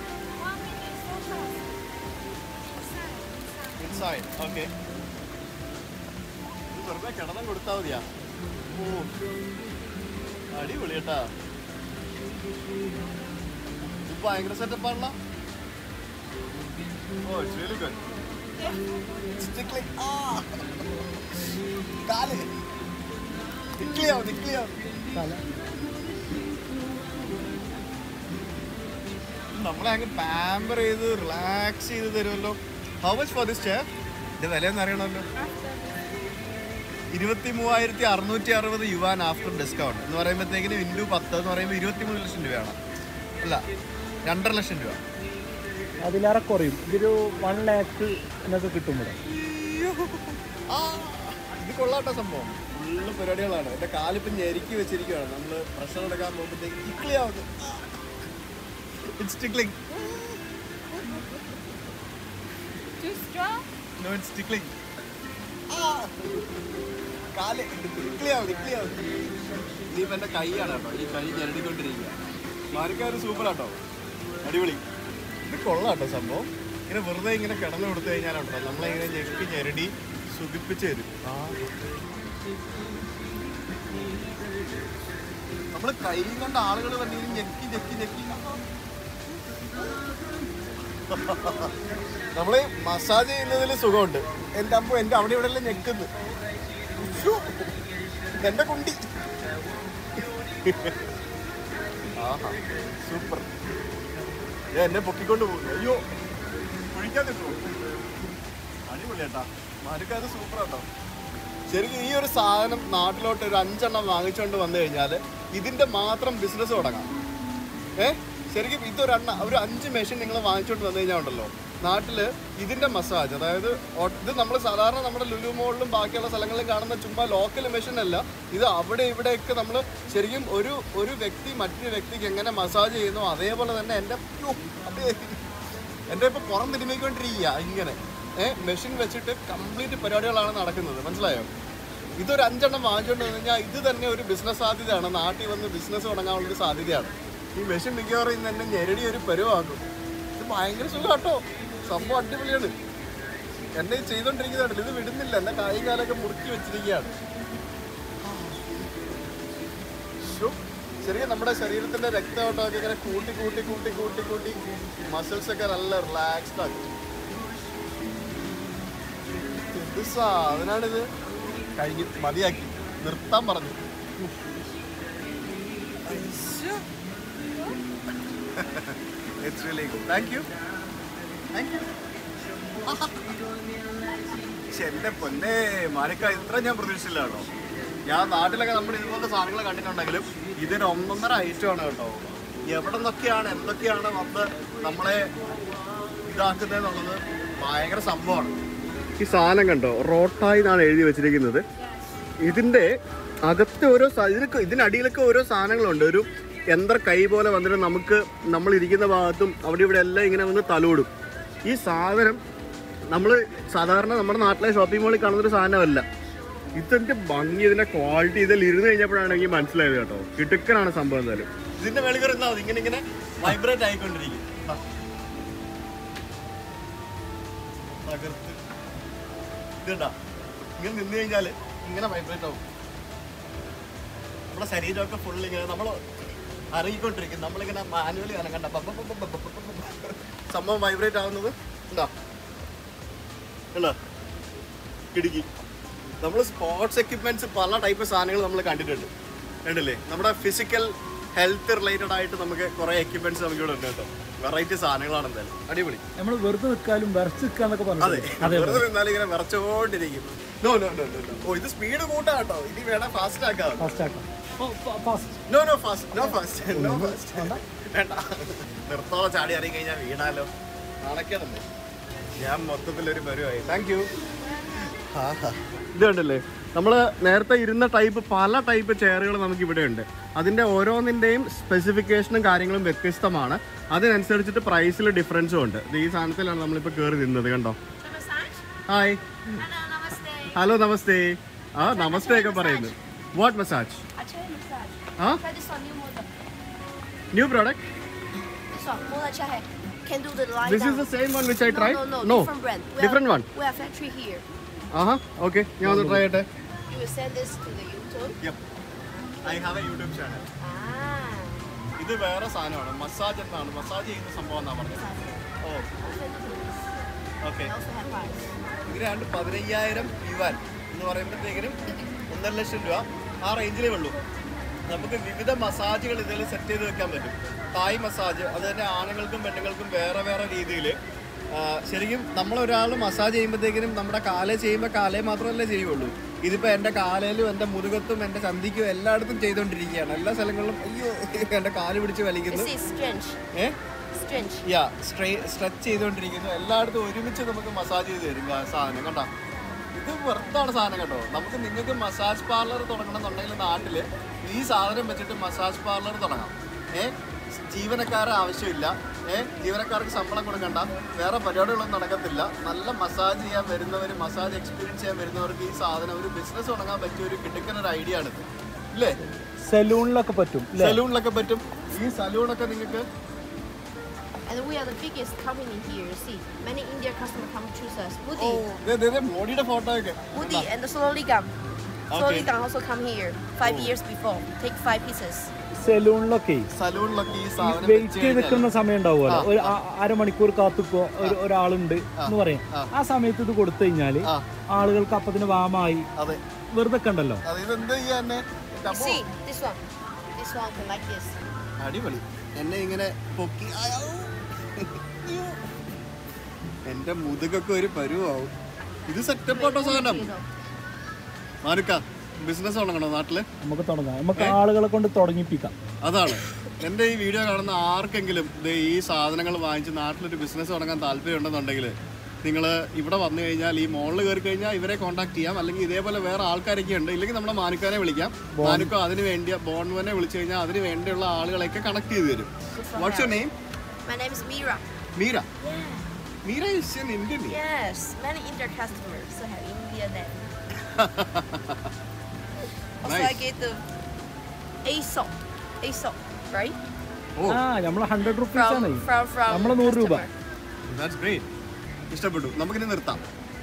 ഇൻസൈഡ് ഓക്കെ വെറുതെ കിടന്നും കൊടുത്താൽ മതിയാ ഓ അടിപൊളി കേട്ടാ ഇത് ഭയങ്കര സെറ്റപ്പ് ആണല്ലോ ഓ it's really good Stickling. Ah! കാല് നിക്ലിയാവും നിക്ലിയാവും നമ്മളെ അങ്ങ് പാമ്പർ ചെയ്ത് റിലാക്സ് ചെയ്ത് തരുമല്ലോ how much for this chair ഇത് വില എന്ന് അറിയണമല്ലോ ഇരുപത്തി മൂവായിരത്തി അറുന്നൂറ്റി അറുപത് യുവാൻ ആഫ്റ്റർ ഡിസ്കൗണ്ട് എന്ന് പറയുമ്പോഴത്തേക്കിന് ഇൻറ്റു പത്ത് എന്ന് പറയുമ്പോൾ ഇരുപത്തി മൂന്ന് ലക്ഷം രൂപയാണ് അല്ല രണ്ടര ലക്ഷം രൂപ അതിലേറെ കുറയും ഇതൊരു വൺ ലാക്ക് എന്നൊക്കെ കിട്ടും ഇവിടെ ആ, ഇത് കൊള്ളാട്ടോ സംഭവം ഫുള്ള് പരിപാടികളാണ് എന്റെ കാലിപ്പം ഞെരുക്കി വെച്ചിരിക്കുകയാണ് നമ്മള് പ്രഷർ എടുക്കാൻ പോകുമ്പോഴത്തേക്ക് ഇക്ലിയാവുന്നു it's tickling Too strong? No it's tickling കാല് ഇക്ലിയാവുന്നു ഇക്ലിയാവുന്നു ഇനിയിപ്പോ എന്റെ കൈയാണ് കേട്ടോ ഈ കൈ ഞെരടിക്കൊണ്ടിരിക്കുക മാരിക്കാര് സൂപ്പർ ആട്ടോ അടിപൊളി ഇത് കൊള്ളാട്ടോ സംഭവം ഇങ്ങനെ വെറുതെ ഇങ്ങനെ കിടന്നു കൊടുത്തു കഴിഞ്ഞാലുണ്ടോ നമ്മളിങ്ങനെ ഞെക്കി ഞെരടി സുഖിപ്പിച്ച് തരും നമ്മള് കൈ കൊണ്ട് ആളുകൾ തന്നെ ഇത് ഞെക്കി ഞെക്കി ഞെക്കി നമ്മള് മസാജ് ചെയ്യുന്നതിൽ സുഖമുണ്ട് എൻ്റെ അമ്മ എൻ്റെ അവിടെ ഇവിടെ എല്ലാം ഞെക്കുന്നു ഉശ്ശോ. എന്റെ കുണ്ടി ആഹാ സൂപ്പർ ഏ, എന്നെ പൊക്കിക്കൊണ്ട് പോകുന്നു അയ്യോ കുഴിക്കാൻ നിൽക്കുമോ അടിപൊളിയാട്ടാ മാരുക്കാര് സൂപ്പർ ആട്ടോ ശരിക്കും ഈ ഒരു സാധനം നാട്ടിലോട്ട് ഒരു അഞ്ചെണ്ണം വാങ്ങിച്ചുകൊണ്ട് വന്നു കഴിഞ്ഞാൽ ഇതിന്റെ മാത്രം ബിസിനസ് തുടങ്ങാം ഏ ശരിക്കും ഇതൊരെണ്ണ ഒരു അഞ്ച് മെഷീൻ നിങ്ങൾ വാങ്ങിച്ചുകൊണ്ട് വന്നു കഴിഞ്ഞാൽ ഉണ്ടല്ലോ നാട്ടില് ഇതിന്റെ മസാജ് അതായത് ഒ- ഇത് നമ്മൾ സാധാരണ നമ്മുടെ ലുലു മോളിലും ബാക്കിയുള്ള സ്ഥലങ്ങളിലും കാണുന്ന ചുമ്മാ ലോക്കൽ മെഷീൻ അല്ല ഇത് അവിടെ ഇവിടെയൊക്കെ നമ്മൾ ശരിക്കും ഒരു ഒരു വ്യക്തി മറ്റൊരു വ്യക്തിക്ക് എങ്ങനെ മസാജ് ചെയ്യുന്നു അതേപോലെ തന്നെ എൻ്റെ യ്യോ, അതെ. എൻ്റെ ഇപ്പൊ പുറം തിരുമ്മിക്കൊണ്ടിരിക്കുക ഇങ്ങനെ ഏഹ് മെഷീൻ വെച്ചിട്ട് കംപ്ലീറ്റ് പരിപാടികളാണ് നടക്കുന്നത് മനസ്സിലായോ ഇതൊരു അഞ്ചെണ്ണം വാങ്ങിച്ചുകൊണ്ട് വന്നു കഴിഞ്ഞാൽ ഇത് തന്നെ ഒരു ബിസിനസ് സാധ്യതയാണ് നാട്ടിൽ വന്ന് ബിസിനസ് തുടങ്ങാനുള്ള ഒരു സാധ്യതയാണ് ഈ മെഷീൻ മിക്കവാറും ഇന്ന് തന്നെ ഞെരടി ഒരു പരുവാക്കും ഇത് ഭയങ്കര സുഖം കേട്ടോ സംഭവം അടിപൊളിയാണ് എന്നെ ഈ ചെയ്തോണ്ടിരിക്കുന്നുണ്ടല്ലോ ഇത് വിടുന്നില്ല എന്നെ കായും കാലൊക്കെ മുറുക്കി വെച്ചിരിക്കുകയാണ് ശ്ശോ. ശരിക്കും നമ്മുടെ ശരീരത്തിന്റെ രക്തയോട്ടമൊക്കെ ഇങ്ങനെ കൂട്ടി കൂട്ടി കൂട്ടി കൂട്ടി കൂട്ടി മസിൽസ് ഒക്കെ നല്ല റിലാക്സ്ഡ് ആക്കും എന്ത് സാധനാണിത് കഴിഞ്ഞ് മതിയാക്കി നിർത്താൻ പറഞ്ഞു it's really good thank you thank you എന്റെ പൊന്നെ മാനക്ക ഇത്ര ഞാൻ പ്രതീക്ഷിച്ചില്ല കേട്ടോ ഞാൻ നാട്ടിലൊക്കെ നമ്മൾ ഇതുപോലത്തെ സാധനങ്ങൾ കണ്ടിട്ടുണ്ടെങ്കിലും ഇതൊരു ഒന്നൊന്നര ഐറ്റമാണ് കേട്ടോ എവിടെ നിന്നൊക്കെയാണ് എന്തൊക്കെയാണ് വന്ന് നമ്മളെ ഇതാക്കുന്നതെന്നുള്ളത് ഭയങ്കര സംഭവമാണ് ഈ സാധനം കണ്ടോ റോട്ടായി എന്നാണ് എഴുതി വെച്ചിരിക്കുന്നത് ഇതിന്റെ അകത്ത് ഓരോ സാ- ഇതിനൊക്കെ ഇതിനടിയിലൊക്കെ ഓരോ സാധനങ്ങളുണ്ട് ഒരു യന്ത്ര കൈ പോലെ വന്നിട്ട് നമുക്ക് നമ്മൾ ഇരിക്കുന്ന ഭാഗത്തും അവിടെ ഇവിടെ എല്ലാം ഇങ്ങനെ വന്ന് തലോടും ഈ സാധനം നമ്മൾ സാധാരണ നമ്മുടെ നാട്ടിലെ ഷോപ്പിംഗ് മോളിൽ കാണുന്ന ഒരു സാധനമല്ല ഇതിന്റെ ഭംഗി ഇതിന്റെ ക്വാളിറ്റി ഇതിൽ ഇരുന്ന് കഴിഞ്ഞപ്പോഴാണ് എനിക്ക് മനസ്സിലായത് കേട്ടോ കിടുക്കനാണ് സംഭവം എന്തായാലും ഇതിന്റെ വെളി കയറുന്നാ മതി ഇങ്ങനെ ഇങ്ങനെ വൈബ്രേറ്റ് ആയിക്കൊണ്ടിരിക്കും ആ. തകർത്ത് ഇതുണ്ടാ ഇങ്ങനെ നിന്ന് കഴിഞ്ഞാൽ ഇങ്ങനെ വൈബ്രേറ്റ് ആവും നമ്മുടെ ശരീരമൊക്കെ ഫുൾ ഇങ്ങനെ നമ്മൾ അറിയിക്കൊണ്ടിരിക്കും നമ്മളിങ്ങനെ മാനുവലി അനങ്ങണ്ട പപ്പ പപ്പ പപ്പ പപ്പ പപ്പ. സംഭവം വൈബ്രേറ്റ് ആവുന്നത് എന്താ ഉണ്ടോ കിടുക്കി നമ്മൾ സ്പോർട്സ് എക്യുപ്മെന്റ്സ് പല ടൈപ്പ് സാധനങ്ങൾ നമ്മൾ കണ്ടിട്ടുണ്ട് കണ്ടില്ലേ നമ്മുടെ ഫിസിക്കൽ ഹെൽത്ത് റിലേറ്റഡ് ആയിട്ട് നമുക്ക് കുറെ എക്യുപ്മെന്റ്സ് നമുക്ക് ഇവിടെ ഉണ്ട് കേട്ടോ വെറൈറ്റി സാധനങ്ങളാണ് എന്തായാലും അടിപൊളി നമ്മൾ വെറുതെ നിൽക്കാലും വിറച്ച് നിൽക്കാന്നൊക്കെ അതെ പറഞ്ഞു വെറുതെ നിന്നാലും ഇങ്ങനെ വിറച്ചോണ്ടിരിക്കും നോ നോ നോ നോ ഓ ഇത് സ്പീഡ് കൂട്ടാ കേട്ടോ ഇനി വേണം ഫാസ്റ്റ് ആക്കാം ഫാസ്റ്റ് ആക്കാം fast no no fast no fast no fast വേണ്ട നിർത്തോളം ചാടി ഇറങ്ങി കഴിഞ്ഞാൽ വീണാലോ നാണക്കേടല്ലേ ഞാൻ മൊത്തത്തിലൊരു വരുവായി താങ്ക് യു ഇത് കണ്ടില്ലേ നമ്മൾ നേരത്തെ ഇരുന്ന ടൈപ്പ് പല ടൈപ്പ് ചെയറുകൾ നമുക്ക് ഇവിടെ ഉണ്ട് അതിൻ്റെ ഓരോന്നിൻ്റെയും സ്പെസിഫിക്കേഷനും കാര്യങ്ങളും വ്യത്യസ്തമാണ് അതിനനുസരിച്ചിട്ട് പ്രൈസിൽ ഡിഫറൻസും ഉണ്ട് ഇത് ഈ സാധനത്തിലാണ് നമ്മളിപ്പോൾ കയറി നിന്നത് കണ്ടോ The massage? Hi Hello, namaste. Hello നമസ്തേ ആ നമസ്തേ ഒക്കെ പറയുന്നു what massage I try massage. Huh? Try this one, new model. New product This one, more like hai. Can do the line this down. Is the same one which I no, try no, no, no different brand. We different have, one We have factory here. ആഹാ ഓക്കെ ഞാൻ ഒന്ന് ട്രൈ ചെയ്യട്ടെ You will send this to the YouTube. I have a YouTube channel Ah. ഇത് വേറെ സാധനമാണ് മസാജ് എന്നാണ് മസാജ് ചെയ്യുന്ന സംഭവം എന്നാ പറഞ്ഞത് ഓ okay I also have rice. ഇതിനാണ്ട് പതിനയ്യായിരം യുവാൻ എന്ന് പറയുമ്പോഴത്തേക്കിനും ഒന്നര ലക്ഷം രൂപ ആ റേഞ്ചിലേ ഉള്ളൂ നമുക്ക് വിവിധ മസാജുകൾ ഇതിൽ സെറ്റ് ചെയ്ത് വെക്കാൻ പറ്റും തായ് മസാജ് അത് തന്നെ ആണുങ്ങൾക്കും പെണ്ണുങ്ങൾക്കും വേറെ വേറെ രീതിയിൽ ശരിക്കും നമ്മളൊരാൾ മസാജ് ചെയ്യുമ്പോഴത്തേക്കിനും നമ്മുടെ കാലേ ചെയ്യുമ്പോൾ കാലേ മാത്രമല്ലേ ചെയ്യുള്ളൂ ഇതിപ്പോൾ എൻ്റെ കാലയിലും എൻ്റെ മുതുകത്തും എൻ്റെ ചന്തിക്കും എല്ലായിടത്തും ചെയ്തുകൊണ്ടിരിക്കുകയാണ് എല്ലാ സ്ഥലങ്ങളിലും അയ്യോ എൻ്റെ കാല് പിടിച്ച് വലിക്കുന്നു This is strange. ഏ Strange. യാ സ്ട്രേ സ്ട്രെച്ച് ചെയ്തുകൊണ്ടിരിക്കുന്നു എല്ലായിടത്തും ഒരുമിച്ച് നമുക്ക് മസാജ് ചെയ്ത് തരും ആ സാധനം കണ്ടോ ഇത് വെറുതാണ് സാധനം കേട്ടോ നമുക്ക് നിങ്ങൾക്ക് മസാജ് പാർലർ തുടങ്ങണം എന്നുണ്ടെങ്കിൽ നാട്ടിൽ ഈ സാധനം വെച്ചിട്ട് മസാജ് പാർലർ തുടങ്ങാം ഏ ജീവനക്കാരെ ആവശ്യമില്ല ഏ ജീവനക്കാർക്ക് ശമ്പളം കൊടുക്കണ്ട വേറെ പരിപാടികളൊന്നും നടക്കത്തില്ല നല്ല മസാജ് ചെയ്യാൻ വരുന്നവർ മസാജ് എക്സ്പീരിയൻസ് ചെയ്യാൻ വരുന്നവർക്ക് ഈ സാധനം ഒരു ബിസിനസ് തുടങ്ങാൻ പറ്റിയ ഒരു കിടക്കുന്ന ഒരു ഐഡിയ ആണിത് ഇല്ലേ സലൂണിലൊക്കെ പറ്റും അല്ലേ സലൂണിലൊക്കെ പറ്റും ഈ സലൂണൊക്കെ നിങ്ങൾക്ക് And we are the biggest company here, you see. Many Indian customers come choose us. Woody. മോഡിയുടെ ഫോട്ടോ ഒക്കെ Woody and the Sonoligam. Okay. Sonoligam also come here five years before. Take five pieces. സലൂണിലൊക്കെ സലൂണിലൊക്കെ ഈ സാധനം വെയിറ്റ് വെച്ച് ചെയ്ത് നിൽക്കുന്ന കഴിഞ്ഞാല് സമയം ഉണ്ടാവുമല്ലോ ആ, ഒരു ആ- അരമണിക്കൂർ കാത്തുക്കോ ഒരു ഒരാളുണ്ട് എന്ന് പറയും ആ സമയത്ത് ഇത് കൊടുത്തു കഴിഞ്ഞാല് ആ. ആളുകൾക്ക് അപ്പത്തിന് വാമായി അതെ വെറുതെ ഒക്കെ ഉണ്ടല്ലോ അത് ഇതെന്ത് ചെയ്യാൻ എന്നെ? എൻ്റെ You അമ്മോ. see, this one. This one can like this. അടിപൊളി എന്നെ ഇങ്ങനെ പൊക്കി ആയോ. എന്റെ മുതുകൊക്കെ ഒരു പരുവാവും ഇത് സെറ്റപ്പ് ആട്ടോ സാധനം You know. മാനുക്ക ബിസിനസ് തുടങ്ങണോ നാട്ടില് നമുക്ക് തുടങ്ങാം നമുക്ക് ആളുകളെ കൊണ്ട് തുടങ്ങിപ്പിക്കാം അതാണ് എൻ്റെ ഈ വീഡിയോ കാണുന്ന ആർക്കെങ്കിലും ദേ ഈ സാധനങ്ങൾ വാങ്ങിച്ച് നാട്ടിലൊരു ബിസിനസ് തുടങ്ങാൻ താല്പര്യം ഉണ്ടെന്നുണ്ടെങ്കിൽ നിങ്ങൾ ഇവിടെ വന്നു കഴിഞ്ഞാൽ ഈ മോളിൽ കയറി കഴിഞ്ഞാൽ ഇവരെ കോൺടാക്ട് ചെയ്യാം അല്ലെങ്കിൽ ഇതേപോലെ വേറെ ആൾക്കാരൊക്കെ ഉണ്ട് ഇല്ലെങ്കിൽ നമ്മുടെ മാനുക്കാനെ വിളിക്കാം മാനുക്കോ അതിന് വേണ്ടി ബോൺവനെ വിളിച്ചു കഴിഞ്ഞാൽ അതിന് വേണ്ടിയുള്ള ആളുകളെയൊക്കെ കണക്ട് ചെയ്ത് തരും what's your name My name is Mira. Mira Yeah. Mira is an Indian Yes. Many Indian customers so have India name. also, I Nice. get the ASOP. ASOP, right? ഓ ആ നമ്മളെ ഹൺഡ്രഡ് റുപ്പീസ് ആണ് From from from. നമ്മളെ നൂറ് രൂപ customer. ദാറ്റ്സ് ഗ്രേറ്റ് ഇഷ്ടപ്പെട്ടു നമുക്കിനി നിർത്താം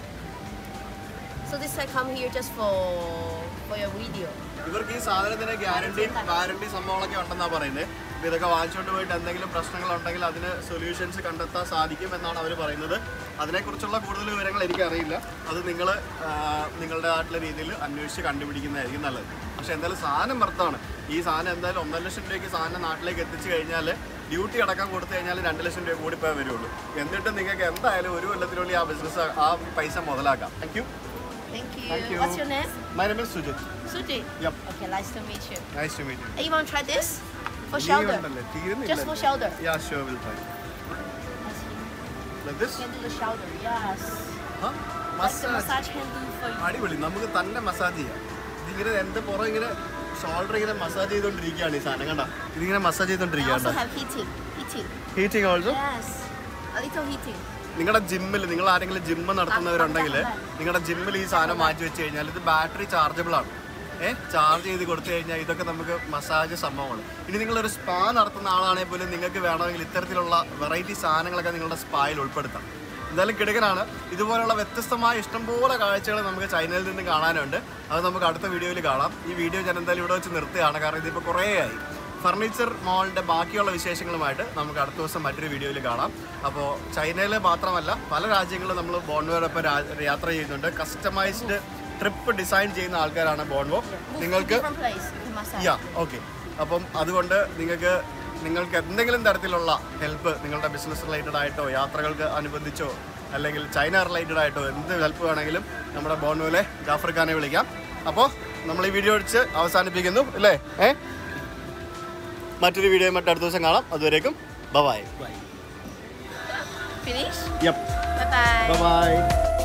So this I come here just for for your video. ഇവർക്ക് ഈ സാധനത്തിന് ഗ്യാരണ്ടി വാറണ്ടി സംഭവങ്ങളൊക്കെ ഉണ്ടെന്നാ പറയുന്നത് ഇപ്പൊ ഇതൊക്കെ വാങ്ങിച്ചുകൊണ്ട് പോയിട്ട് എന്തെങ്കിലും പ്രശ്നങ്ങൾ ഉണ്ടെങ്കിൽ അതിന് സൊല്യൂഷൻസ് കണ്ടെത്താൻ സാധിക്കും എന്നാണ് അവർ പറയുന്നത് അതിനെക്കുറിച്ചുള്ള കൂടുതൽ വിവരങ്ങൾ എനിക്കറിയില്ല അത് നിങ്ങൾ നിങ്ങളുടെ നാട്ടിലെ രീതിയിൽ അന്വേഷിച്ച് കണ്ടുപിടിക്കുന്നതായിരിക്കും നല്ലത് പക്ഷെ എന്തായാലും സാധനം വർത്താണ് ഈ സാധനം എന്തായാലും ഒന്നര ലക്ഷം രൂപയ്ക്ക് സാധനം നാട്ടിലേക്ക് എത്തിച്ചു കഴിഞ്ഞാൽ ഡ്യൂട്ടി അടക്കം കൊടുത്തു കഴിഞ്ഞാൽ രണ്ട് ലക്ഷം രൂപ കൂടി പോയാൽ വരുള്ളൂ എന്നിട്ട് നിങ്ങൾക്ക് എന്തായാലും ഒരു കൊല്ലത്തിനുള്ളിൽ ആ ബിസിനസ് ആ പൈസ മുതലാക്കാം thank you Thank you. Thank you. What's your name? My name is Sujith Suji. Yep. Okay, nice to meet you. Nice to meet you Hey, you want to try this? For shoulder. Just for shoulder. Yeah, sure, we'll try. I see. Like this? Can do the shoulder. Yes. Huh? Like the Massage. massage can do for you. അടിപൊളി നമുക്ക് തന്നെ മസാജ് ചെയ്യാം ഇതിങ്ങനെ എന്റെ പുറം ഇങ്ങനെ ഷോൾഡർ ഇങ്ങനെ മസാജ് ചെയ്തോണ്ടിരിക്കുകയാണ് ഈ സാധനം കണ്ട ഇതിങ്ങനെ മസാജ് I also ചെയ്തോണ്ടിരിക്കുകയാണ് have heating. Heating. Heating also Yes. A little heating. നിങ്ങളുടെ ജിമ്മിൽ നിങ്ങൾ ആരെങ്കിലും ജിമ്മ് നടത്തുന്നവരുണ്ടെങ്കിൽ നിങ്ങളുടെ ജിമ്മിൽ ഈ സാധനം മാറ്റി വെച്ച് കഴിഞ്ഞാൽ ഇത് ബാറ്ററി ചാർജബിൾ ആണ് ഏ ചാർജ് ചെയ്ത് കൊടുത്തു കഴിഞ്ഞാൽ ഇതൊക്കെ നമുക്ക് മസാജ് സംഭവമാണ് ഇനി നിങ്ങളൊരു സ്പാ നടത്തുന്ന ആളാണെങ്കിൽ പോലും നിങ്ങൾക്ക് വേണമെങ്കിൽ ഇത്തരത്തിലുള്ള വെറൈറ്റി സാധനങ്ങളൊക്കെ നിങ്ങളുടെ സ്പായിൽ ഉൾപ്പെടുത്താം എന്തായാലും കിടക്കനാണ് ഇതുപോലുള്ള വ്യത്യസ്തമായ ഇഷ്ടംപോലെ കാഴ്ചകൾ നമുക്ക് ചൈനയിൽ നിന്ന് കാണാനുണ്ട് അത് നമുക്ക് അടുത്ത വീഡിയോയിൽ കാണാം ഈ വീഡിയോ ഞാൻ എന്തായാലും ഇവിടെ വെച്ച് നിർത്തുകയാണ് കാരണം ഇതിപ്പോൾ കുറേ ആയി ഫർണിച്ചർ മോളിൻ്റെ ബാക്കിയുള്ള വിശേഷങ്ങളുമായിട്ട് നമുക്ക് അടുത്ത ദിവസം മറ്റൊരു വീഡിയോയിൽ കാണാം അപ്പോൾ ചൈനയിൽ മാത്രമല്ല പല രാജ്യങ്ങളിലും നമ്മൾ ബോൺവോടൊപ്പം യാത്ര ചെയ്യുന്നുണ്ട് കസ്റ്റമൈസ്ഡ് ട്രിപ്പ് ഡിസൈൻ ചെയ്യുന്ന ആൾക്കാരാണ് ബോൺവോ Move നിങ്ങൾക്ക് to different place to massage. Yeah okay അപ്പം അതുകൊണ്ട് നിങ്ങൾക്ക് നിങ്ങൾക്ക് എന്തെങ്കിലും തരത്തിലുള്ള ഹെൽപ്പ് നിങ്ങളുടെ ബിസിനസ് റിലേറ്റഡ് ആയിട്ടോ യാത്രകൾക്ക് അനുബന്ധിച്ചോ അല്ലെങ്കിൽ ചൈന റിലേറ്റഡ് ആയിട്ടോ എന്ത് ഹെൽപ്പ് വേണമെങ്കിലും നമ്മുടെ ബോൺവോലെ ജാഫർ ഖാനെ വിളിക്കാം അപ്പോൾ നമ്മൾ ഈ വീഡിയോ അടിച്ച് അവസാനിപ്പിക്കുന്നു അല്ലേ ഏ മറ്റൊരു വീഡിയോ മറ്റു അടുത്ത ദിവസം കാണാം അതുവരേക്കും bye Finish? Yup Bye bye. By